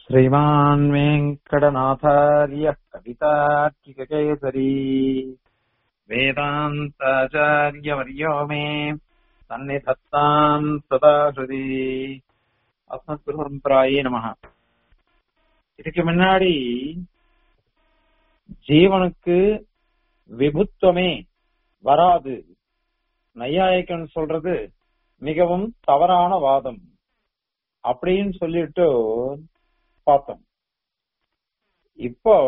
श्रीमान् वेङ्कटनाथार्यः कवितार्किककेसरी वेदान्ताचार्यवर्यो मे सन्निधत्ताम् सदा हृदि அஸ்மத்குருபரம்பராயே நமக இதுக்கு முன்னாடி ஜீவனுக்கு விபுத்துவமே வராது நையாயிக்கன் சொல்றது மிகவும் தவறான வாதம் அப்படின்னு சொல்லிட்டு பார்த்தோம் இப்போ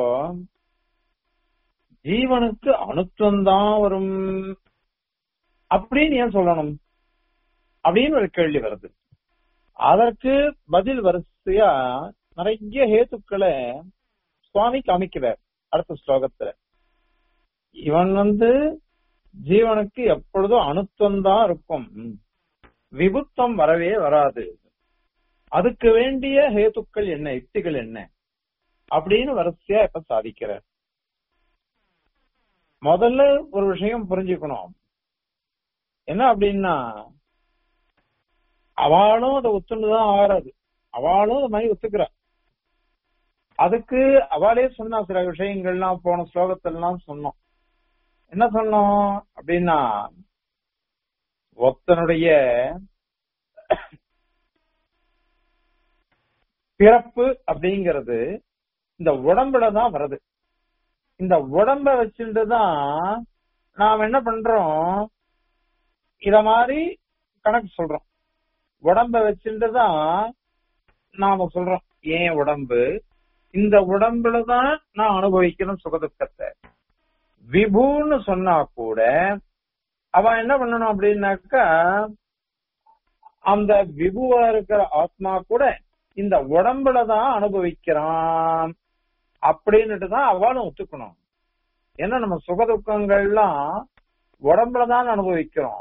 ஜீவனுக்கு அணுத்துவம் தான் வரும் அப்படின்னு ஏன் சொல்லணும் அப்படின்னு ஒரு கேள்வி வருது அதற்கு பதில் வரிசையா நிறைய ஹேத்துக்களை சுவாமி காமிக்கிறார் அடுத்த ஸ்லோகத்துல இவன் வந்து ஜீவனுக்கு எப்பொழுதும் அணுத்துவம் தான் இருக்கும் விபுத்தம் வரவே வராது அதுக்கு வேண்டிய ஹேத்துக்கள் என்ன யுக்திகள் என்ன அப்படின்னு வரிசையா இப்ப சாதிக்கிறார் முதல்ல ஒரு விஷயம் புரிஞ்சுக்கணும் என்ன அப்படின்னா அவளும் அதை ஒத்துண்டுதான் ஆறாது அவளும் அது மாதிரி ஒத்துக்கிறா அதுக்கு அவளே சொன்னா சில விஷயங்கள்லாம் போன ஸ்லோகத்திலாம் சொன்னோம் என்ன சொன்னோம் அப்படின்னா ஒத்தனுடைய பிறப்பு அப்படிங்கிறது இந்த உடம்புல தான் வருது இந்த உடம்ப வச்சுட்டு தான் நாம் என்ன பண்றோம் இத மாதிரி கணக்கு சொல்றோம் உடம்ப வச்சுட்டு தான் நாம சொல்றோம் ஏன் உடம்பு இந்த உடம்புல தான் நான் அனுபவிக்கணும் சுகதுக்கத்தை விபுன்னு சொன்னா கூட அவன் என்ன பண்ணணும் அப்படின்னாக்கா அந்த விபுவா இருக்கிற ஆத்மா கூட இந்த உடம்புல தான் அனுபவிக்கிறான் அப்படின்னுட்டு தான் அவளும் ஒத்துக்கணும் ஏன்னா நம்ம சுகதுக்கங்கள்லாம் உடம்புல தான் அனுபவிக்கிறோம்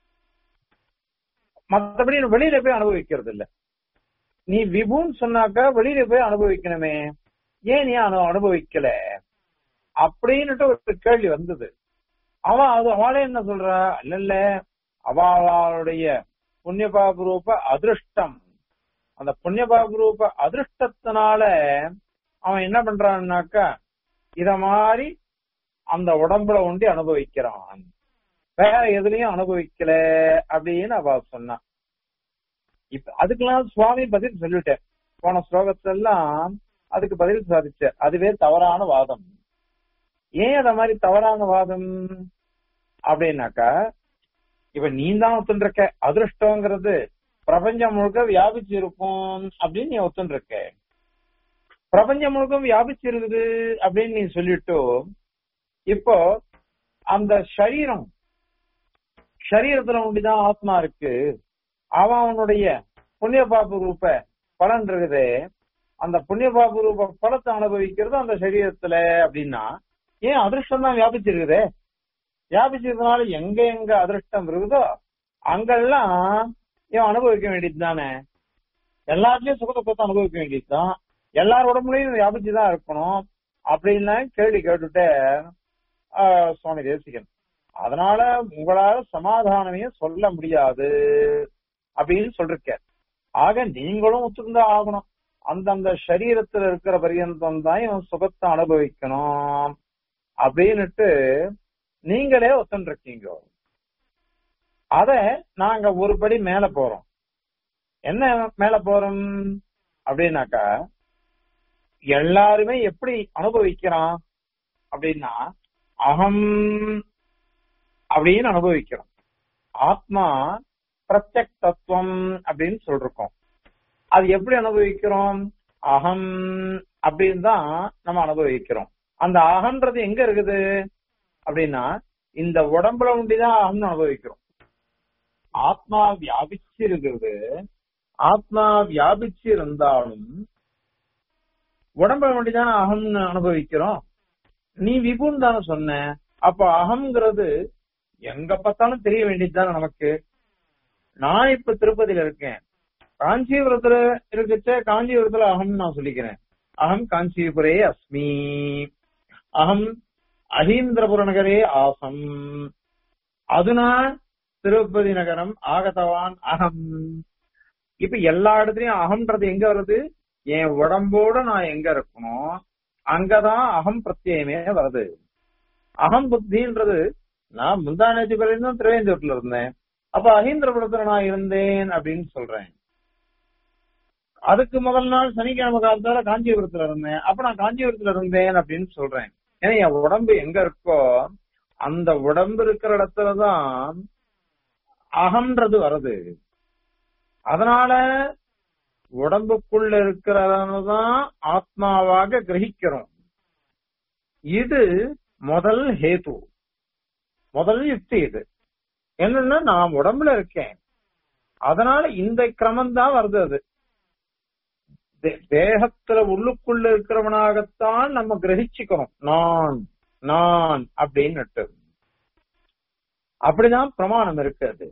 மத்தபடி வெளியில போய் அனுபவிக்கிறது இல்ல நீ விபுன்னு சொன்னாக்கா வெளியில போய் அனுபவிக்கணுமே ஏன் நீ அனு அனுபவிக்கல அப்படின்னுட்டு ஒரு கேள்வி வந்தது அவன் அது அவளே என்ன சொல்றா இல்ல இல்ல அவளுடைய புண்ணியபாப ரூப அதிருஷ்டம் அந்த புண்ணியபாப ரூப அதிருஷ்டத்தினால அவன் என்ன பண்றான்னாக்கா இத மாதிரி அந்த உடம்புல ஒண்டி அனுபவிக்கிறான் வேற எதுலயும் அனுபவிக்கல அப்படின்னு அவ சொன்னான் இப்ப அதுக்கெல்லாம் சுவாமி பதில் சொல்லிட்டேன் போன ஸ்லோகத்தெல்லாம் அதுக்கு பதில் சாதிச்சார் அதுவே தவறான வாதம் ஏன் அத மாதிரி தவறான வாதம் அப்படின்னாக்கா இப்ப நீ தான் ஒத்துருக்க அதிருஷ்டங்கிறது பிரபஞ்சம் முழுக்க வியாபிச்சு இருக்கும் அப்படின்னு நீ ஒத்துருக்க பிரபஞ்சம் முழுக்க வியாபிச்சு இருக்குது அப்படின்னு நீ சொல்லிட்டு இப்போ அந்த சரீரம் சரீரத்துல ஒண்டிதான் ஆத்மா இருக்கு அவன் அவனுடைய புண்ணிய பாபு ரூப பலன் இருக்குது அந்த புண்ணிய பாபு ரூப பலத்தை அனுபவிக்கிறது அந்த சரீரத்துல அப்படின்னா ஏன் அதிர்ஷ்டம் தான் வியாபிச்சிருக்குது வியாபிச்சதுனால எங்க எங்க அதிர்ஷ்டம் இருக்குதோ அங்கெல்லாம் இவன் அனுபவிக்க வேண்டியது தானே எல்லாத்துலயும் சுகதுக்கத்தை அனுபவிக்க வேண்டியதுதான் எல்லார் உடம்புலையும் வியாபிச்சுதான் இருக்கணும் அப்படின்னு கேள்வி கேட்டுட்டு சுவாமி தேசிகன் அதனால உங்களால சமாதானமே சொல்ல முடியாது அப்படின்னு சொல்லிருக்க ஆக நீங்களும் ஒத்துருந்தா ஆகணும் அந்தந்த சரீரத்துல இருக்கிற பரியந்தம் தான் இவன் சுகத்தை அனுபவிக்கணும் அப்படின்னுட்டு நீங்களே ஒத்துருக்கீங்க அத நாங்க ஒரு படி மேல போறோம் என்ன மேல போறோம் அப்படின்னாக்கா எல்லாருமே எப்படி அனுபவிக்கிறான் அப்படின்னா அகம் அப்படின்னு அனுபவிக்கிறோம் ஆத்மா பிரத்யக் தத்துவம் அப்படின்னு சொல்றோம் அது எப்படி அனுபவிக்கிறோம் அகம் அப்படின்னு தான் நம்ம அனுபவிக்கிறோம் அந்த அகன்றது எங்க இருக்குது அப்படின்னா இந்த உடம்புல ஒண்டிதான் அகம்னு அனுபவிக்கிறோம் ஆத்மா வியாபிச்சு இருக்கிறது ஆத்மா வியாபிச்சு இருந்தாலும் உடம்புல ஒண்டிதான் அகம்னு அனுபவிக்கிறோம் நீ விபுன்னு தானே சொன்ன அப்ப அகம்ங்கிறது எங்க பார்த்தாலும் தெரிய வேண்டியது தானே நமக்கு நான் இப்ப திருப்பதியில இருக்கேன் காஞ்சிபுரத்துல இருக்கச்ச காஞ்சிபுரத்துல அகம் நான் சொல்லிக்கிறேன் அகம் காஞ்சிபுரே அஸ்மி அகம் அஹீந்திரபுர நகரே ஆசம் அதுனா திருப்பதி நகரம் ஆகதவான் அகம் இப்ப எல்லா இடத்துலயும் அகம்ன்றது எங்க வருது என் உடம்போட நான் எங்க இருக்கணும் அங்கதான் அகம் பிரத்யமே வருது அகம் புத்தின்றது நான் முந்தா நேற்று வரையும் திருவேந்தூர்ல இருந்தேன் அப்ப அகீந்திரபுரத்துல நான் இருந்தேன் அப்படின்னு சொல்றேன் அதுக்கு முதல் நாள் சனிக்கிழமை காலத்தால காஞ்சிபுரத்துல இருந்தேன் அப்ப நான் காஞ்சிபுரத்துல இருந்தேன் அப்படின்னு சொல்றேன் ஏன்னா என் உடம்பு எங்க இருக்கோ அந்த உடம்பு இருக்கிற இடத்துலதான் அகம்ன்றது வருது அதனால உடம்புக்குள்ள இருக்கிறதான் ஆத்மாவாக கிரகிக்கிறோம் இது முதல் ஹேது முதல் யுக்தி இது என்னன்னா நான் உடம்புல இருக்கேன் அதனால இந்த கிரமம் தான் வருது அது தே- தேகத்துல உள்ளுக்குள்ள இருக்கிறவனாகத்தான் நம்ம கிரகிச்சுக்கிறோம் நான் நான் அப்படின்னுட்டு அப்படிதான் பிரமாணம் இருக்கு அது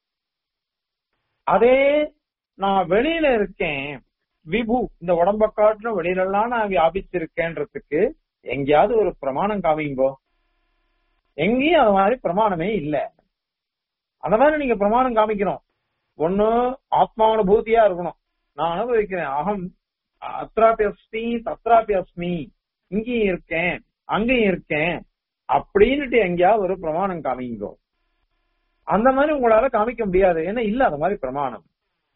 அதே நான் வெளியில இருக்கேன் விபு இந்த உடம்ப காட்டிலும் வெளியில எல்லாம் நான் வியாபிச்சிருக்கேன்றதுக்கு எங்கேயாவது ஒரு பிரமாணம் காமிங்கோ எங்கேயும் அது மாதிரி பிரமாணமே இல்ல அந்த மாதிரி நீங்க பிரமாணம் காமிக்கணும் ஒண்ணு ஆத்மானுபூதியா இருக்கணும் நான் அனுபவிக்கிறேன் அகம் அத்ராபி அஸ்மி தத்ராபி அஸ்மி இங்கேயும் இருக்கேன் அங்கேயும் இருக்கேன் அப்படின்னுட்டு எங்கேயாவது ஒரு பிரமாணம் காமிங்கோ அந்த மாதிரி உங்களால காமிக்க முடியாது ஏன்னா இல்ல அந்த மாதிரி பிரமாணம்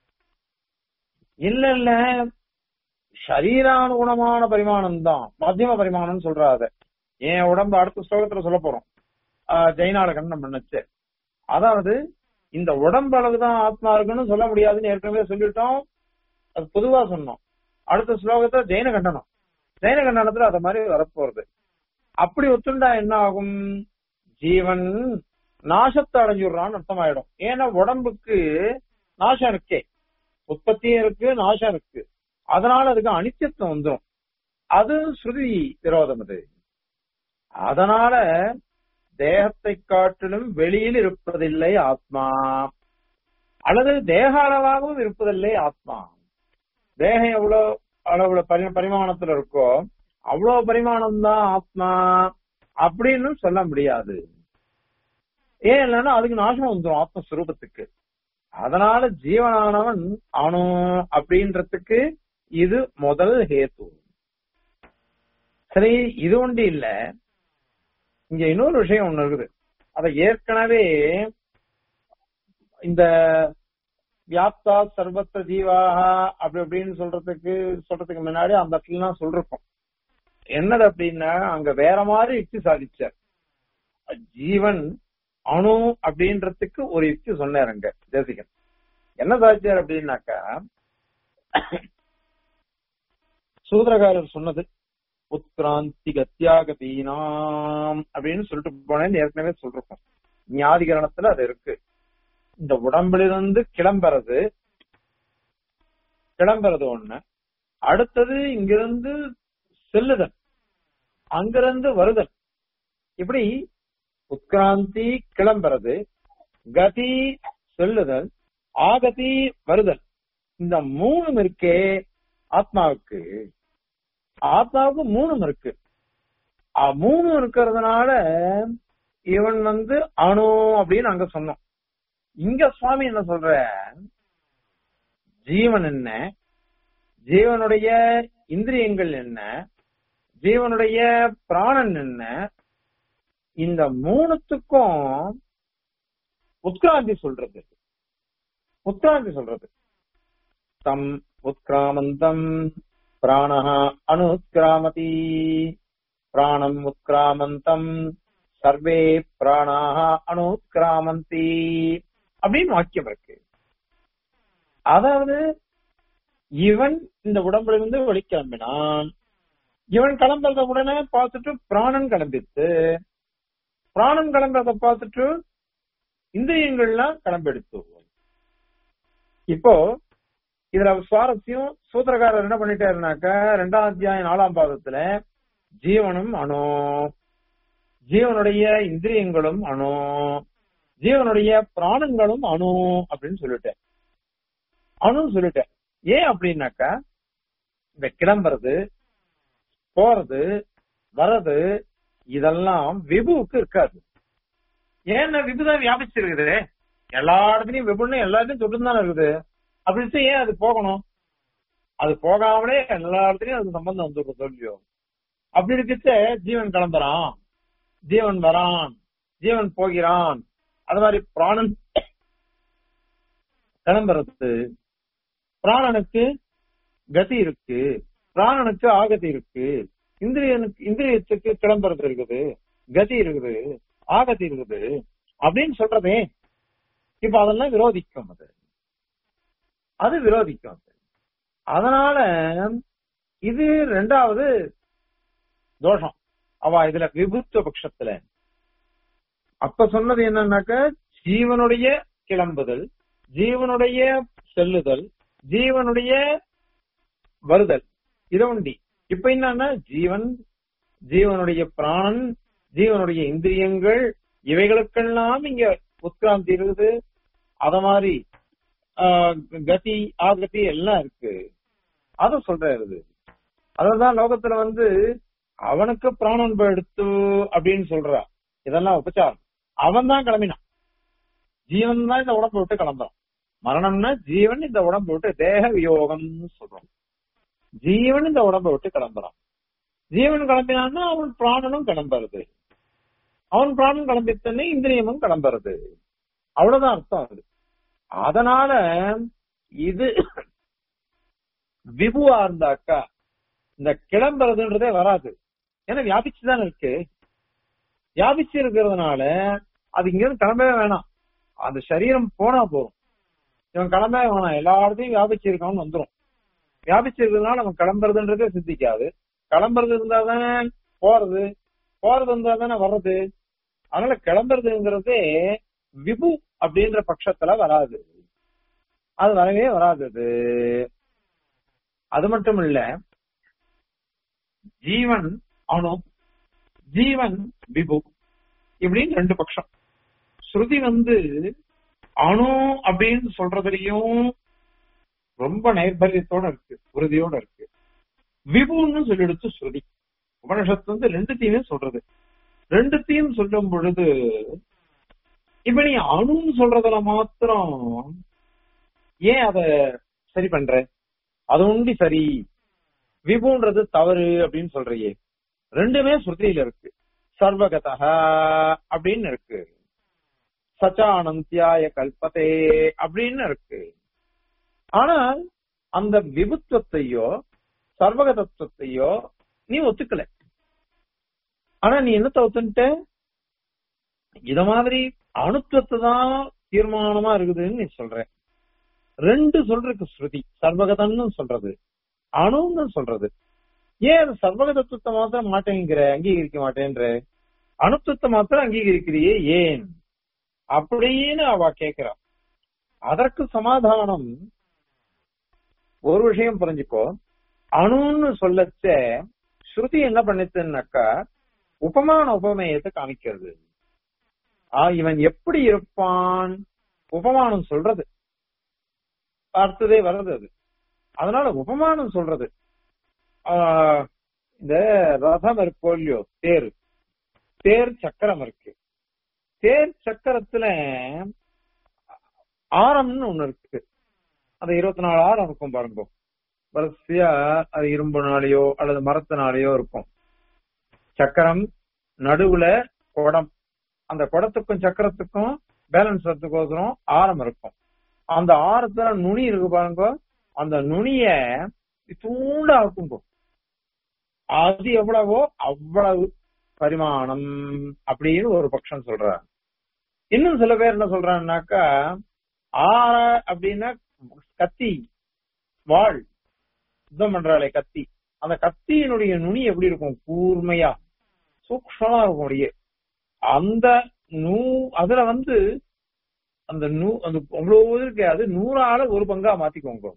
இல்ல இல்ல சரீரானுகுணமான பரிமாணம் தான் மத்தியம பரிமாணம் சொல்றாத என் உடம்பு அடுத்த ஸ்லோகத்துல சொல்ல போறோம் ஆஹ் ஜெயினால கண்ணம் பண்ணுச்சு அதாவது இந்த உடம்பு அளவுதான் ஆத்மா இருக்குன்னு சொல்ல முடியாதுன்னு ஏற்கனவே சொல்லிட்டோம் அது பொதுவா சொன்னோம் அடுத்த ஸ்லோகத்துல ஜெயின கண்டனம் ஜெயின கண்டனத்துல அது மாதிரி வரப்போறது அப்படி ஒத்துண்டா என்ன ஆகும் ஜீவன் நாசத்தை அடைஞ்சுடுறான்னு அர்த்தமாயிடும் ஏன்னா உடம்புக்கு நாசம் இருக்கே உற்பத்தியும் இருக்கு நாசம் இருக்கு அதனால அதுக்கு அனித்தியத்துவம் வந்துடும் அது ஸ்ருதி விரோதம் அது அதனால தேகத்தை காட்டிலும் வெளியில் இருப்பதில்லை ஆத்மா அல்லது தேக அளவாகவும் இருப்பதில்லை ஆத்மா தேகம் எவ்வளவு அளவுல பரி பரிமாணத்துல இருக்கோ அவ்வளவு பரிமாணம் தான் ஆத்மா அப்படின்னு சொல்ல முடியாது ஏன் இல்லைன்னா அதுக்கு நாசம் வந்துடும் ஆத்மஸ்வரூபத்துக்கு அதனால ஜீவனானவன் அணு அப்படின்றதுக்கு இது முதல் ஹேத்து சரி இது ஒன்று இல்ல இங்க இன்னொரு விஷயம் ஒண்ணு இருக்குது அத ஏற்கனவே இந்த வியாப்தா சர்வத்த ஜீவாகா அப்படி அப்படின்னு சொல்றதுக்கு சொல்றதுக்கு முன்னாடி அந்த இடத்துலாம் சொல்றோம் என்னது அப்படின்னா அங்க வேற மாதிரி யுக்தி சாதிச்சார் ஜீவன் அணு அப்படின்றதுக்கு ஒரு யுக்தி சொன்னார் அங்க தேசிகன் என்ன சாதிச்சார் அப்படின்னாக்கா சூத்திரகாரர் சொன்னது உத்கிராந்தி கத்தியாகதீனாம் அப்படின்னு சொல்லிட்டு போனேன்னு ஏற்கனவே சொல்றோம் ஞாதிகரணத்துல அது இருக்கு இந்த உடம்பிலிருந்து கிளம்புறது கிளம்புறது ஒண்ணு அடுத்தது இங்கிருந்து செல்லுதல் அங்கிருந்து வருதல் இப்படி உத்கிராந்தி கிளம்புறது கதி செல்லுதல் ஆகதி வருதல் இந்த மூணும் இருக்கே ஆத்மாவுக்கு ஆத்மாவுக்கு மூணும் இருக்கு ஆ, மூணு இருக்கிறதுனால இவன் வந்து அணு அப்படின்னு அங்க சொன்னோம் இங்க சுவாமி என்ன சொல்ற ஜீவன் என்ன ஜீவனுடைய இந்திரியங்கள் என்ன ஜீவனுடைய பிராணன் என்ன இந்த மூணுத்துக்கும் உத்கிராந்தி சொல்றது உத்கிராந்தி சொல்றது தம் உத்கிராமந்தம் பிராணஹ அனுத்கிராமதி பிராணம் உத்கிராமந்தம் சர்வே பிராணாக அனுத்கிராமந்தி அப்படின்னு வாக்கியம் இருக்கு அதாவது இவன் இந்த உடம்புல இருந்து வெளிக்கிளம்பினான் இவன் கிளம்புறத உடனே பார்த்துட்டு பிராணன் கிளம்பித்து பிராணன் கிளம்புறத பார்த்துட்டு இந்திரியங்கள்லாம் கிளம்பெடுத்து இப்போ இதுல சுவாரஸ்யம் சூத்திரக்காரர் என்ன பண்ணிட்டாருனாக்கா ரெண்டாம் அத்தியாயம் நாலாம் பாதத்துல ஜீவனும் அணு ஜீவனுடைய இந்திரியங்களும் அணு ஜீவனுடைய பிராணங்களும் அணு அப்படின்னு சொல்லிட்டேன் அணுன்னு சொல்லிட்டேன் ஏன் அப்படின்னாக்கா இந்த கிளம்புறது போறது வர்றது இதெல்லாம் விபுவுக்கு இருக்காது ஏன்னா விபுதான் வியாபிச்சிருக்குது எல்லா இடத்துலயும் விபுன்னு எல்லாத்தையும் தொட்டு தானே இருக்குது அப்படின்ட்டு ஏன் அது போகணும் அது போகாமலே எல்லா இடத்துலயும் அது சம்பந்தம் வந்துடும் சொல்லியோ அப்படி இருக்கச்ச ஜீவன் கிளம்புறான் ஜீவன் வரான் ஜீவன் போகிறான் அது மாதிரி பிராணன் கிளம்புறது பிராணனுக்கு கதி இருக்கு பிராணனுக்கு ஆகதி இருக்கு இந்திரியனுக்கு இந்திரியத்துக்கு கிளம்புறது இருக்குது கதி இருக்குது ஆகதி இருக்குது அப்படின்னு சொல்றதே இப்ப அதெல்லாம் விரோதிக்கும் அது அது விரோதிக்கும் அது அதனால இது ரெண்டாவது தோஷம் அவ இதுல விபுத்துவ பட்சத்துல அப்ப சொன்னது என்னன்னாக்க ஜீவனுடைய கிளம்புதல் ஜீவனுடைய செல்லுதல் ஜீவனுடைய வருதல் இத உண்டி இப்ப என்னன்னா ஜீவன் ஜீவனுடைய பிராணன் ஜீவனுடைய இந்திரியங்கள் இவைகளுக்கெல்லாம் இங்க உட்கிராந்தி இருக்குது அத மாதிரி ஆஹ், கதி ஆகதி எல்லாம் இருக்கு அத சொல்றது அததான் லோகத்துல வந்து அவனுக்கு பிராணன் எடுத்து அப்படின்னு சொல்றா இதெல்லாம் உபச்சாரம் அவன் தான் கிளம்பினான் ஜீவன் தான் இந்த உடம்பை விட்டு கிளம்புறான் மரணம்னா ஜீவன் இந்த உடம்பை விட்டு தேக வியோகம்னு சொல்றோம் ஜீவன் இந்த உடம்பை விட்டு கிளம்புறான் ஜீவன் கிளம்பினான்னா அவன் பிராணனும் கிளம்புறது அவன் பிராணன் கிளம்பித்தனே இந்திரியமும் கிளம்புறது அவ்வளவுதான் அர்த்தம் அது அதனால இது விபுவா இருந்தாக்கா இந்த கிளம்புறதுன்றதே வராது ஏன்னா வியாபிச்சுதான் இருக்கு வியாபிச்சு இருக்கிறதுனால அது இங்க இருந்து கிளம்பவே வேணாம் அந்த சரீரம் போனா போதும் இவன் கிளம்பவே வேணாம் எல்லா இடத்தையும் வியாபிச்சு இருக்கான்னு வந்துரும் வியாபிச்சு இருக்கிறதுனால அவன் கிளம்புறதுன்றதே சித்திக்காது கிளம்புறது இருந்தா தானே போறது போறது இருந்தா தானே வர்றது அதனால கிளம்புறதுங்கிறதே விபு அப்படின்ற பட்சத்துல வராது அது வரவே வராது அது அது மட்டும் இல்ல ஜீவன் அணு ஜீவன் விபு இப்படின்னு ரெண்டு பட்சம் ஸ்ருதி வந்து அணு அப்படின்னு சொல்றதுலயும் ரொம்ப நைர்பல்யத்தோட இருக்கு உறுதியோட இருக்கு விபுன்னு சொல்லிடுச்சு ஸ்ருதி உபனிஷத்து வந்து ரெண்டுத்தையுமே சொல்றது ரெண்டுத்தையும் சொல்லும் பொழுது இப்ப நீ அணுன்னு சொல்றதுல மாத்திரம் ஏன் அத சரி பண்ற அது உண்டி சரி விபுன்றது தவறு அப்படின்னு சொல்றியே ரெண்டுமே ஸ்ருதியில இருக்கு சர்வகதக அப்படின்னு இருக்கு சச்சானந்தியாய கல்பதே அப்படின்னு இருக்கு ஆனால் அந்த விபுத்துவத்தையோ சர்வகதத்துவத்தையோ நீ ஒத்துக்கல ஆனா நீ என்னத்த ஒத்துன்ட்ட இத மாதிரி அணுத்துவத்தை தான் தீர்மானமா இருக்குதுன்னு நீ சொல்ற ரெண்டு சொல்றதுக்கு ஸ்ருதி சர்வகதம்னு சொல்றது அணுன்னு சொல்றது ஏன் அது சர்வகதத்துவத்தை மாத்திரம் மாட்டேங்கிற அங்கீகரிக்க மாட்டேன்ற அணுத்துவத்தை மாத்திரம் அங்கீகரிக்கிறியே ஏன் அப்படின்னு அவ கேக்குறா அதற்கு சமாதானம் ஒரு விஷயம் புரிஞ்சுக்கோ அணுன்னு சொல்லச்ச ஸ்ருதி என்ன பண்ணிச்சுன்னாக்கா உபமான உபமேயத்தை காமிக்கிறது ஆ இவன் எப்படி இருப்பான் உபமானம் சொல்றது அடுத்ததே வர்றது அது அதனால உபமானம் சொல்றது ஆ, இந்த ரதம் இருக்கோ இல்லையோ தேர் தேர் சக்கரம் இருக்கு தேர் சக்கரத்துல ஆரம்னு ஒண்ணு இருக்கு அது இருபத்தி நாலு ஆரம் இருக்கும் பாருங்க வரிசையா அது இரும்புனாலேயோ அல்லது மரத்தினாலேயோ இருக்கும் சக்கரம் நடுவுல குடம் அந்த குடத்துக்கும் சக்கரத்துக்கும் பேலன்ஸ் வரதுக்கோசரம் ஆரம் இருக்கும் அந்த ஆரத்துல நுனி இருக்கு பாருங்க அந்த நுனிய தூண்டா இருக்குங்க அது எவ்வளவோ அவ்வளவு பரிமாணம் அப்படின்னு ஒரு பட்சம் சொல்றாங்க இன்னும் சில பேர் என்ன சொல்றாங்கன்னாக்கா ஆற அப்படின்னா கத்தி வாள் யுத்தம் பண்றாளே கத்தி அந்த கத்தியினுடைய நுனி எப்படி இருக்கும் கூர்மையா சூக்ஷமா இருக்கும் அப்படியே அந்த நூ அதுல வந்து அந்த நூ அந்த அவ்வளவு இருக்கு அது நூறால ஒரு பங்கா மாத்திக்கோங்க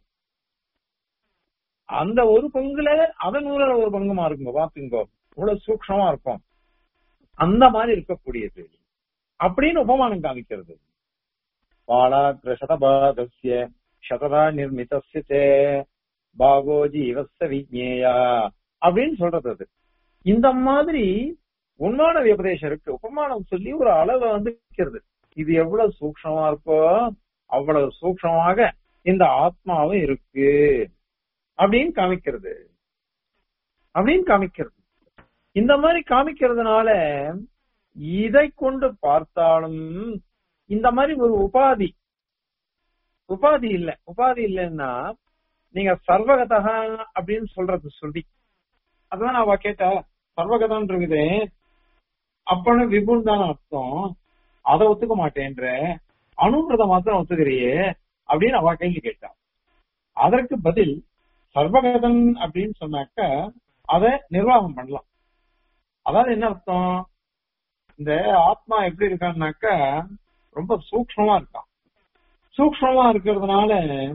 அந்த ஒரு பங்குல அத நூறால ஒரு பங்குமா இருக்குங்க பாத்துங்க இவ்வளவு சூக்ஷமா இருக்கும் அந்த மாதிரி இருக்கக்கூடியது அப்படின்னு உபமானம் காமிக்கிறது பாலாக்ர சதபாகஸ்ய சததா நிர்மிதஸ்ய தே பாகோ ஜீவஸ்ய விஜ்ஞேயா அப்படின்னு சொல்றது அது இந்த மாதிரி உண்மான விபதேசம் இருக்கு உபமானம் சொல்லி ஒரு அளவை வந்து வைக்கிறது இது எவ்வளவு சூக்ஷமா இருக்கோ அவ்வளவு சூக்ஷமாக இந்த ஆத்மாவும் இருக்கு அப்படின்னு காமிக்கிறது அப்படின்னு காமிக்கிறது இந்த மாதிரி காமிக்கிறதுனால இதை கொண்டு பார்த்தாலும் இந்த மாதிரி ஒரு உபாதி உபாதி இல்ல உபாதி இல்லைன்னா நீங்க சர்வகதா அப்படின்னு சொல்றது சொல்லி அதான் அவ கேட்டா சர்வகதான் இருக்குது அப்பன்னு விபுன் தான் அர்த்தம் அதை ஒத்துக்க மாட்டேன்ற அணுன்றத மாத்திரம் ஒத்துக்கிறியே அப்படின்னு அவ கேள்வி கேட்டா அதற்கு பதில் சர்வகதன் அப்படின்னு சொன்னாக்க அதை நிர்வாகம் பண்ணலாம் அதாவது என்ன அர்த்தம் இந்த ஆத்மா எப்படி இருக்கான்னாக்கா ரொம்ப சூக்ஷ்மமா இருக்கான் சூக்ஷ்மமா இருக்கிறதுனால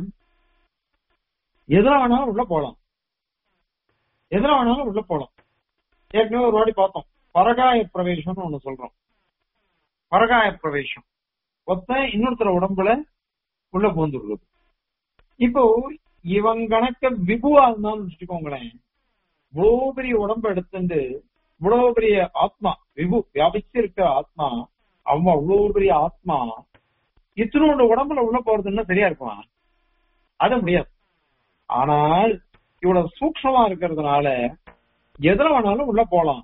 எதுல வேணாலும் உள்ள போலாம் எதுல வேணாலும் உள்ள போலாம் ஏற்கனவே ஒரு வாட்டி பார்த்தோம் பரகாய பிரவேசம்னு ஒண்ணு சொல்றோம் பரகாய பிரவேசம் ஒத்த இன்னொருத்தர உடம்புல உள்ள பூந்துடுறது இப்போ இவன் கணக்க விபுவா இருந்தான்னு வச்சுக்கோங்களேன் இவ்வளவு பெரிய உடம்ப எடுத்துட்டு இவ்வளவு பெரிய ஆத்மா விபு வியாபிச்சு இருக்கிற ஆத்மா அவன் அவ்வளவு பெரிய ஆத்மா இத்தினோட உடம்புல உள்ள போறதுன்னா சரியா இருக்குமா அது முடியாது ஆனால் இவ்வளவு சூக்ஷமா இருக்கிறதுனால எதுல வேணாலும் உள்ள போலாம்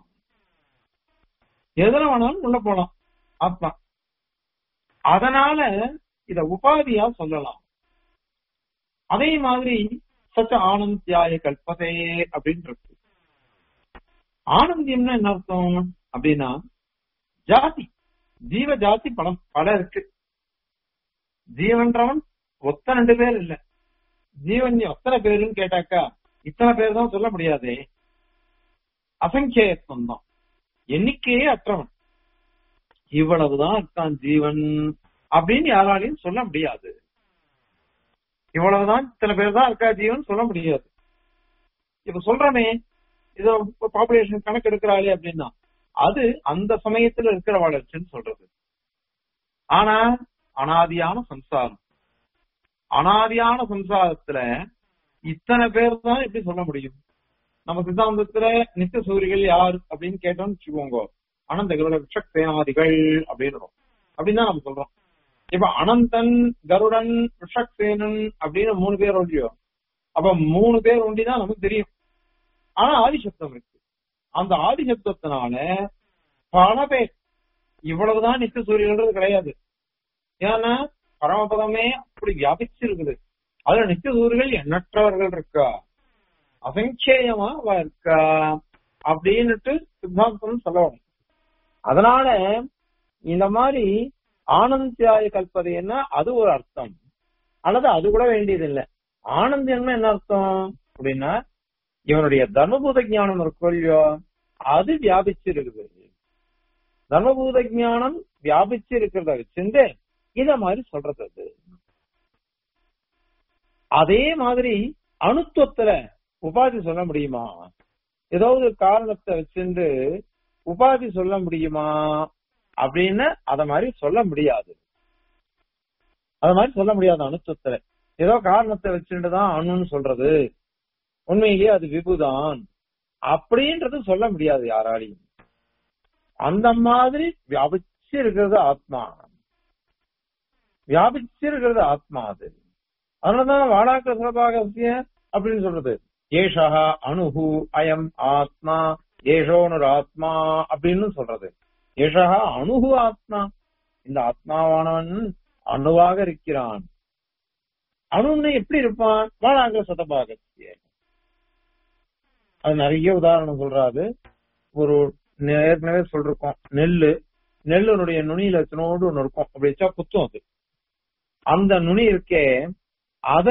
எதுல வேணாலும் உள்ள போலாம் ஆத்மா அதனால இத உபாதியா சொல்லலாம் அதே மாதிரி சச்ச ஆனந்தியாய கல்பதே அப்படின்னு இருக்கு ஆனந்தியம்னா என்ன அர்த்தம் அப்படின்னா ஜாதி ஜீவ ஜாதி பலம் பல இருக்கு ஜீவன்றவன் ஒத்த ரெண்டு பேர் இல்ல ஜீவன் எத்தனை பேருன்னு கேட்டாக்கா இத்தனை பேர் தான் சொல்ல முடியாதே அசங்கேயத்துவம் தான் எண்ணிக்கையே அற்றவன் இவ்வளவுதான் இருக்கான் ஜீவன் அப்படின்னு யாராலையும் சொல்ல முடியாது இவ்வளவுதான் இத்தனை பேர் தான் இருக்கா ஜீவன் சொல்ல முடியாது இப்ப சொல்றமே இதோ பாப்புலேஷன் கணக்கு எடுக்கிறாளே அப்படின்னா அது அந்த சமயத்துல இருக்கிற வளர்ச்சின்னு சொல்றது ஆனா அனாதியான சம்சாரம் அனாதியான சம்சாரத்துல இத்தனை பேர் தான் எப்படி சொல்ல முடியும் நம்ம சித்தாந்தத்துல நித்திய சூரிகள் யார் அப்படின்னு கேட்டோம்னு வச்சுக்கோங்க அனந்த கருட விஷக்சேனாதிகள் அப்படின்னு அப்படின்னு தான் நம்ம சொல்றோம் இப்ப அனந்தன் கருடன் விஷக்சேனன் அப்படின்னு மூணு பேர் ஒண்டியோ அப்ப மூணு பேர் ஒண்டிதான் நமக்கு தெரியும் ஆனா ஆதிசப்தம் இருக்கு அந்த ஆதிசப்தத்தினால பல பேர் இவ்வளவுதான் நித்திய சூரியன்றது கிடையாது ஏன்னா பரமபதமே அப்படி வியாபிச்சு இருக்குது அதுல நித்திய சூரியர்கள் எண்ணற்றவர்கள் இருக்கா அசங்கேயமா அவ இருக்கா அப்படின்னுட்டு சித்தாந்தம் சொல்லணும் அதனால இந்த மாதிரி ஆனந்தியாய கல்பதைன்னா அது ஒரு அர்த்தம் அல்லது அது கூட வேண்டியது இல்லை ஆனந்தியம்னா என்ன அர்த்தம் அப்படின்னா இவனுடைய தர்மபூத ஞானம் இருக்கோ இல்லையோ அது வியாபிச்சு இருக்குது தர்மபூத ஞானம் வியாபிச்சு இருக்கிறத வச்சிருந்து இத மாதிரி சொல்றது அது அதே மாதிரி அணுத்துவத்துல உபாதி சொல்ல முடியுமா ஏதாவது காரணத்தை வச்சிருந்து உபாதி சொல்ல முடியுமா அப்படின்னு அத மாதிரி சொல்ல முடியாது அத மாதிரி சொல்ல முடியாது அணுத்துவத்துல ஏதோ காரணத்தை வச்சுட்டுதான் அணுன்னு சொல்றது உண்மையிலேயே அது விபுதான் அப்படின்றது சொல்ல முடியாது யாராலையும் அந்த மாதிரி வியாபிச்சு இருக்கிறது ஆத்மா வியாபிச்சு இருக்கிறது ஆத்மா அது அதனாலதான் வாடாக்க சுலபாகசிய அப்படின்னு சொல்றது ஏஷா அணுகு அயம் ஆத்மா ஏஷோனுர் ஆத்மா அப்படின்னு சொல்றது ஏஷா அணுகு ஆத்மா இந்த ஆத்மாவானவன் அணுவாக இருக்கிறான் அணுன்னு எப்படி இருப்பான் வாழாங்க சதபாகத்திய அது நிறைய உதாரணம் சொல்றாரு ஒரு ஏற்கனவே சொல்லிருக்கோம் நெல்லு நெல்லுனுடைய நுனியில எத்தனோடு ஒண்ணு இருக்கும் அப்படி வச்சா குத்தும் அது அந்த நுனி இருக்கே அத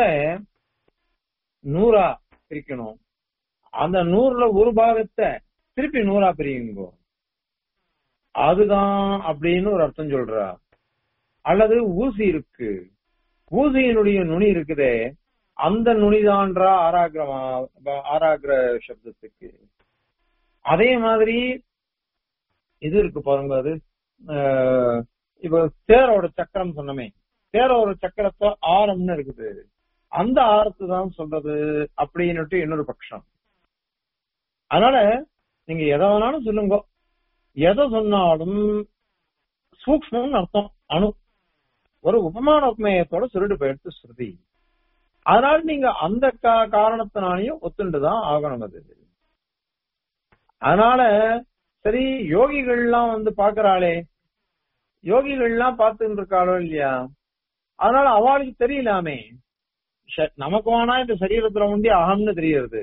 நூறா பிரிக்கணும் அந்த நூறுல ஒரு பாகத்தை திருப்பி நூறா பிரியுங்க அதுதான் அப்படின்னு ஒரு அர்த்தம் சொல்றா அல்லது ஊசி இருக்கு ஊசியினுடைய நுனி இருக்குதே அந்த நுனிதான்றா ஆராகிரமா ஆராகிர சப்தத்துக்கு அதே மாதிரி இது இருக்கு பாருங்க அது இப்ப தேரோட சக்கரம் சொன்னமே தேரோட சக்கரத்தை ஆரம்னு இருக்குது அந்த ஆரத்து தான் சொல்றது அப்படின்னுட்டு இன்னொரு பட்சம் அதனால நீங்க எதை வேணாலும் சொல்லுங்க எதை சொன்னாலும் சூக்மம்னு அர்த்தம் அணு ஒரு உபமான உபமேயத்தோட சொல்லிட்டு போயிடுத்து ஸ்ருதி அதனால நீங்க அந்த கா- காரணத்தினாலையும் ஒத்துண்டுதான் ஆகணும் அது அதனால சரி யோகிகள்லாம் வந்து பாக்குறாளே யோகிகள்லாம் பார்த்துட்டு இருக்காளோ இல்லையா அதனால அவளுக்கு தெரியலாமே ஷ- நமக்கு வேணா இந்த சரீரத்துல உண்டி அகம்னு தெரியறது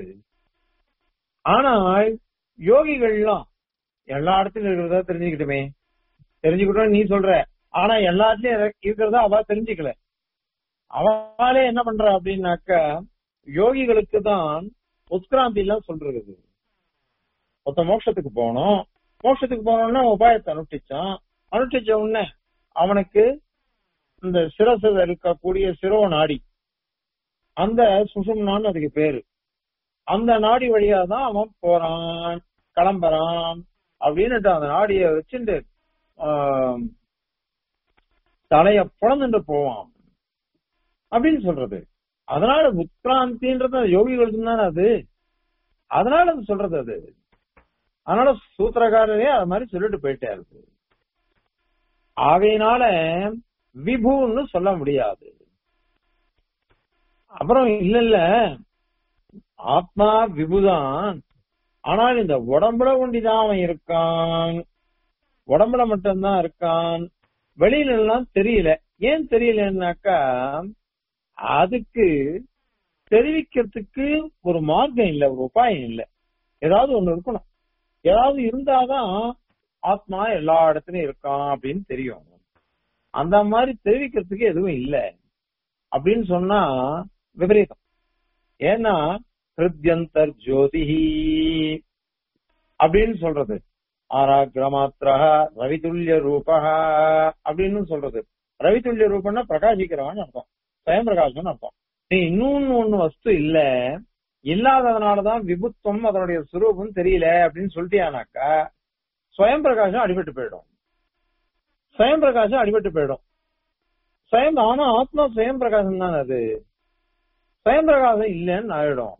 ஆனால் யோகிகள்லாம் எல்லா இடத்துலயும் இருக்கிறதா தெரிஞ்சுக்கிட்டுமே தெரிஞ்சுக்கிட்டோம் நீ சொல்ற ஆனா எல்லாத்துலயும் இரு- இருக்கிறதா அவ தெரிஞ்சுக்கல அவளே என்ன பண்ற அப்படின்னாக்கா யோகிகளுக்கு தான் உத்கிராந்தி எல்லாம் சொல்றது ஒருத்த மோட்சத்துக்கு போகணும் மோட்சத்துக்கு போனோம்னா உபாயத்தை அனுஷ்டிச்சான் அனுஷ்டிச்ச உடனே அவனுக்கு இந்த சிரசுல இருக்கக்கூடிய சிரோ நாடி அந்த சுசும்னான்னு அதுக்கு பேரு அந்த நாடி வழியா தான் அவன் போறான் கிளம்புறான் அப்படின்னுட்டு அந்த நாடிய வச்சுட்டு ஆம், தலைய புலந்துட்டு போவான் அப்படின்னு சொல்றது அதனால உத்கிராந்தின்றது யோகிகளுக்கு தானே அது அதனால அது சொல்றது அது அதனால சூத்திரக்காரரே அது மாதிரி சொல்லிட்டு போயிட்டாரு ஆகையினால விபுன்னு சொல்ல முடியாது அப்புறம் இல்ல இல்ல ஆத்மா விபுதான் ஆனால் இந்த உடம்புல ஒண்டிதான் அவன் இருக்கான் உடம்புல மட்டும்தான் இருக்கான் வெளியில எல்லாம் தெரியல ஏன் தெரியலன்னாக்கா அதுக்கு தெரிவிக்கிறதுக்கு ஒரு மார்க்கம் இல்ல ஒரு உபாயம் இல்ல ஏதாவது ஒண்ணு இருக்கணும் ஏதாவது இருந்தாதான் ஆத்மா எல்லா இடத்துலயும் இருக்கான் அப்படின்னு தெரியும் அந்த மாதிரி தெரிவிக்கிறதுக்கு எதுவும் இல்ல அப்படின்னு சொன்னா விபரீதம் ஏன்னா ஹிருத்யந்தர் ஜோதிஹி அப்படின்னு சொல்றது ஆராகிரமாத்திரா ரவிதுல்ய ரூபா அப்படின்னு சொல்றது ரவிதுல்ய ரூபம்னா பிரகாசிக்கிறவான்னு அர்த்தம் சுயம் பிரகாசம்னு அர்த்தம் நீ இன்னொன்னு ஒண்ணு வஸ்து இல்ல இல்லாததுனாலதான் விபுத்துவம் அதனுடைய சுரூபம் தெரியல அப்படின்னு சொல்லிட்டியானாக்கா சுயம் பிரகாசம் அடிபட்டு போயிடும் சுயம் பிரகாசம் அடிபட்டு போயிடும் சுயம் ஆனா ஆத்மா சுயம் பிரகாசம் தான் அது சுயம் பிரகாசம் இல்லைன்னு ஆயிடும்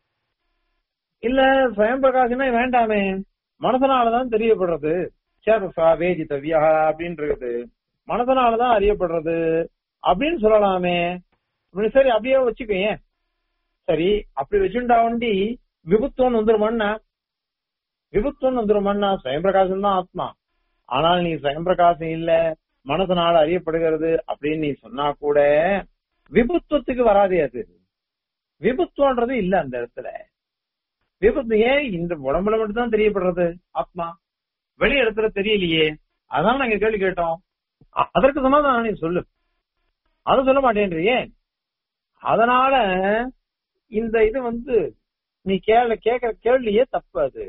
இல்ல சுயம் பிரகாசமே வேண்டாமே மனசனாலதான் தெரியப்படுறது சேதசா வேதித்தவியா அப்படின்றது மனசனாலதான் அறியப்படுறது அப்படின்னு சொல்லலாமே அப்படி சரி அப்படியே வச்சுக்கோங்க சரி அப்படி வச்சுட்டா வண்டி விபுத்துவம் வந்துருமான்னா விபுத்துவம் வந்துருமான்னா சுயம் பிரகாசம் தான் ஆத்மா ஆனால் நீ சுயம் பிரகாசம் இல்ல மனசனால அறியப்படுகிறது அப்படின்னு நீ சொன்னா கூட விபுத்துவத்துக்கு வராதே அது விபுத்துவன்றது இல்ல அந்த இடத்துல விபத்து ஏன் இந்த உடம்புல மட்டும் தான் தெரியப்படுறது ஆத்மா வெளி இடத்துல தெரியலையே அதான் நாங்க கேள்வி கேட்டோம் அ- அதற்கு சமாதானம் நீ சொல்லு அதை சொல்ல மாட்டேன்றியே அதனால இந்த இது வந்து நீ கேள்வி கேட்கிற கேள்வியே தப்பு அது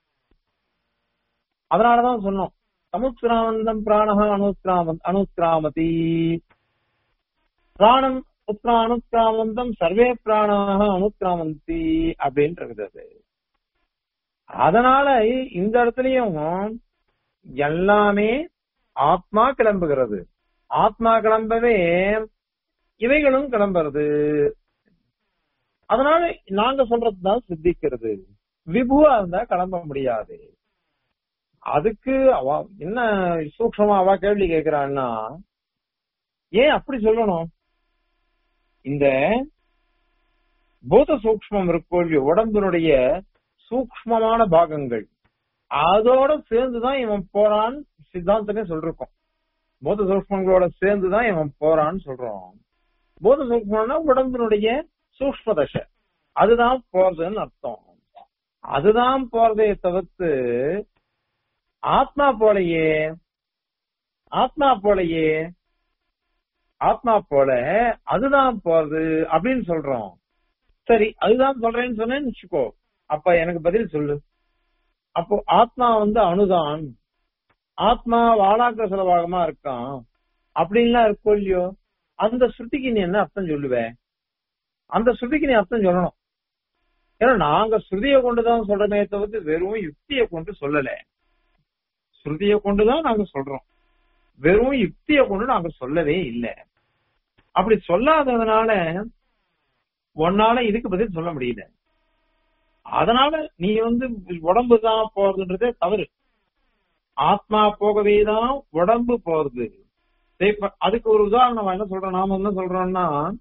அதனாலதான் சொன்னோம் சமுத்கிராமந்தம் பிராணஹ அனுத்கிராம அனுத்கிராமதி பிராணம் உத்ரா அனுத்கிராமந்தம் சர்வே பிராணாக அனுத்கிராமந்தி அப்படின்னு இருக்குது அது அதனால இந்த இடத்துலயும் எல்லாமே ஆத்மா கிளம்புகிறது ஆத்மா கிளம்பவே இவைகளும் கிளம்புறது அதனால நாங்க சொல்றதுதான் சித்திக்கிறது விபுவா இருந்தா கிளம்ப முடியாது அதுக்கு அவ என்ன சூக்ஷமா அவ கேள்வி கேக்குறான்னா ஏன் அப்படி சொல்லணும் இந்த பூத சூக்ஷ்மம் இருக்கோ இல்லையோ உடம்பினுடைய சூக்ஷ்மமான பாகங்கள் அதோட சேர்ந்துதான் இவன் போறான் சித்தாந்தமே சொல்றோம் பூத சூக்ஷ்மங்களோட சேர்ந்துதான் இவன் போறான்னு சொல்றோம் பூத சூக்ஷ்மம்னா உடம்பினுடைய சூக்ஷ்ம தசை அதுதான் போறதுன்னு அர்த்தம் அதுதான் போறதே தவிர்த்து ஆத்மா போலயே ஆத்மா போலயே ஆத்மா போல அதுதான் போறது அப்படின்னு சொல்றோம் சரி அதுதான் சொல்றேன்னு சொன்னேன்னு வச்சுக்கோ அப்ப எனக்கு பதில் சொல்லு அப்போ ஆத்மா வந்து அணுதான் ஆத்மா வாழாக்க செலவாகமா இருக்கான் அப்படின்லாம் இருக்கோ இல்லையோ அந்த ஸ்ருதிக்கு நீ என்ன அர்த்தம் சொல்லுவ அந்த ஸ்ருதிக்கு நீ அர்த்தம் சொல்லணும் ஏன்னா நாங்க ஸ்ருதியை கொண்டுதான் சொல்றமே தவிர்த்து வெறும் யுக்தியை கொண்டு சொல்லல ஸ்ருதியை கொண்டுதான் நாங்க சொல்றோம் வெறும் யுக்தியை கொண்டு நாங்க சொல்லவே இல்லை அப்படி சொல்லாததுனால உன்னால இதுக்கு பதில் சொல்ல முடியல அதனால நீ வந்து உடம்பு தான் போறதுன்றதே தவறு ஆத்மா போகவே தான் உடம்பு போறது சரி, இப்ப அதுக்கு ஒரு உதாரணம் என்ன சொல்றோம் நாம என்ன சொல்றோம்னா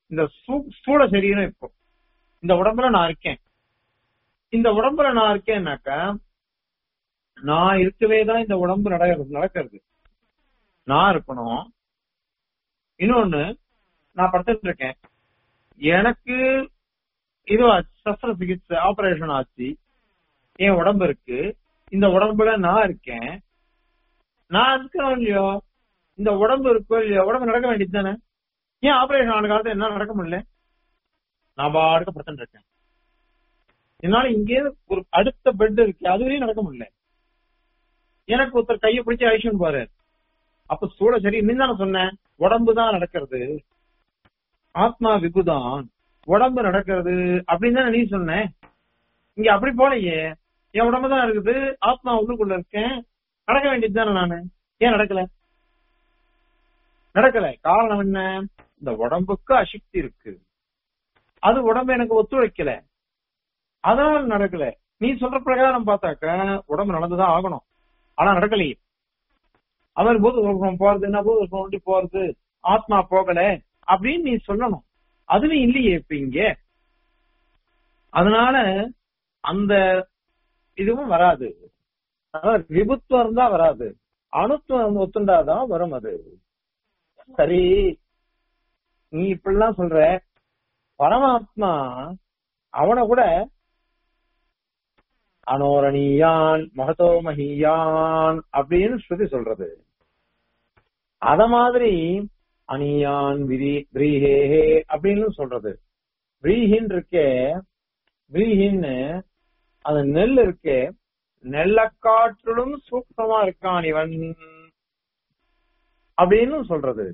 இந்த சூ- ஸ்தூல சரீரம் இப்போ இந்த உடம்புல நான் இருக்கேன் இந்த உடம்புல நான் இருக்கேன்னாக்கா நான் இருக்கவே தான் இந்த உடம்பு நடக்கிறது நடக்கிறது நான் இருக்கணும் இன்னொன்னு நான் படுத்துட்டு இருக்கேன் எனக்கு இது ஆச்சு, சஸ்திர சிகிச்சை ஆபரேஷன் ஆச்சு என் உடம்பு இருக்கு இந்த உடம்புல நான் இருக்கேன் நான் இருக்கிறோம் இல்லையோ இந்த உடம்பு இருக்கோ இல்லையோ உடம்பு நடக்க வேண்டியது தானே ஏன் ஆபரேஷன் ஆன காலத்துல என்ன நடக்க முடியல நான் பாடுக்க படுத்துட்டு இருக்கேன் என்னால இங்கே ஒரு அடுத்த பெட் இருக்கு அதுவரையும் நடக்க முடியல எனக்கு ஒருத்தர் கையை பிடிச்சி அழிச்சுன்னு பாரு அப்ப சூழ சரி நீ தானே சொன்னேன் உடம்பு தான் நடக்கிறது ஆத்மா விபுதான் உடம்பு நடக்கிறது அப்படின்னு தானே நீ சொன்ன இங்க அப்படி போலையே என் உடம்பு தான் இருக்குது ஆத்மா உள்ளுக்குள்ள இருக்கேன் நடக்க வேண்டியது தானே நானு ஏன் நடக்கல நடக்கல காரணம் என்ன இந்த உடம்புக்கு அசக்தி இருக்கு அது உடம்பு எனக்கு ஒத்துழைக்கல அதனால நடக்கல நீ சொல்ற பிரகாரம் பார்த்தாக்க உடம்பு நடந்துதான் ஆகணும் ஆனா நடக்கலையே அவர் போது போறது என்ன போது ஒண்டி போறது ஆத்மா போகல அப்படின்னு நீ சொல்லணும் அதுவும் இல்லையே இப்ப இங்க அதனால அந்த இதுவும் வராது அதாவது விபுத்துவம் இருந்தா வராது அணுத்துவம் ஒத்துண்டாதான் வரும் அது சரி நீ இப்படிலாம் சொல்ற பரமாத்மா அவனை கூட அனோரணீயான் மகதோ மகியான் அப்படின்னு ஸ்ருதி சொல்றது அத மாதிரி அணியான் விரி விரீஹேஹே அப்படின்னு சொல்றது விரீஹின் இருக்கே விரீஹின்னு அந்த நெல் இருக்கே நெல்லை காற்றிலும் சூக்ஷமா இருக்கான் இவன் அப்படின்னு சொல்றது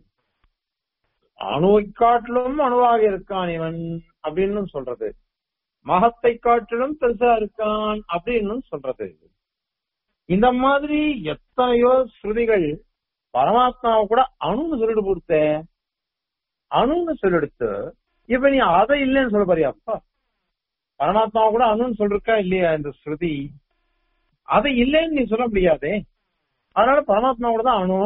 அணுவை காட்டிலும் அணுவாக இருக்கான் இவன் அப்படின்னு சொல்றது மகத்தை காட்டிலும் பெருசா இருக்கான் அப்படின்னு சொல்றது இந்த மாதிரி எத்தனையோ ஸ்ருதிகள் பரமாத்மாவை கூட அணுன்னு சொல்லிட்டு கொடுத்த அணுன்னு சொல்லிடுத்து இப்ப நீ அதை இல்லைன்னு சொல்ல பாரியா அப்பா பரமாத்மாவை கூட அணுன்னு சொல்லிருக்கா இல்லையா இந்த ஸ்ருதி அதை இல்லைன்னு நீ சொல்ல முடியாதே அதனால பரமாத்மா கூட தான் அணு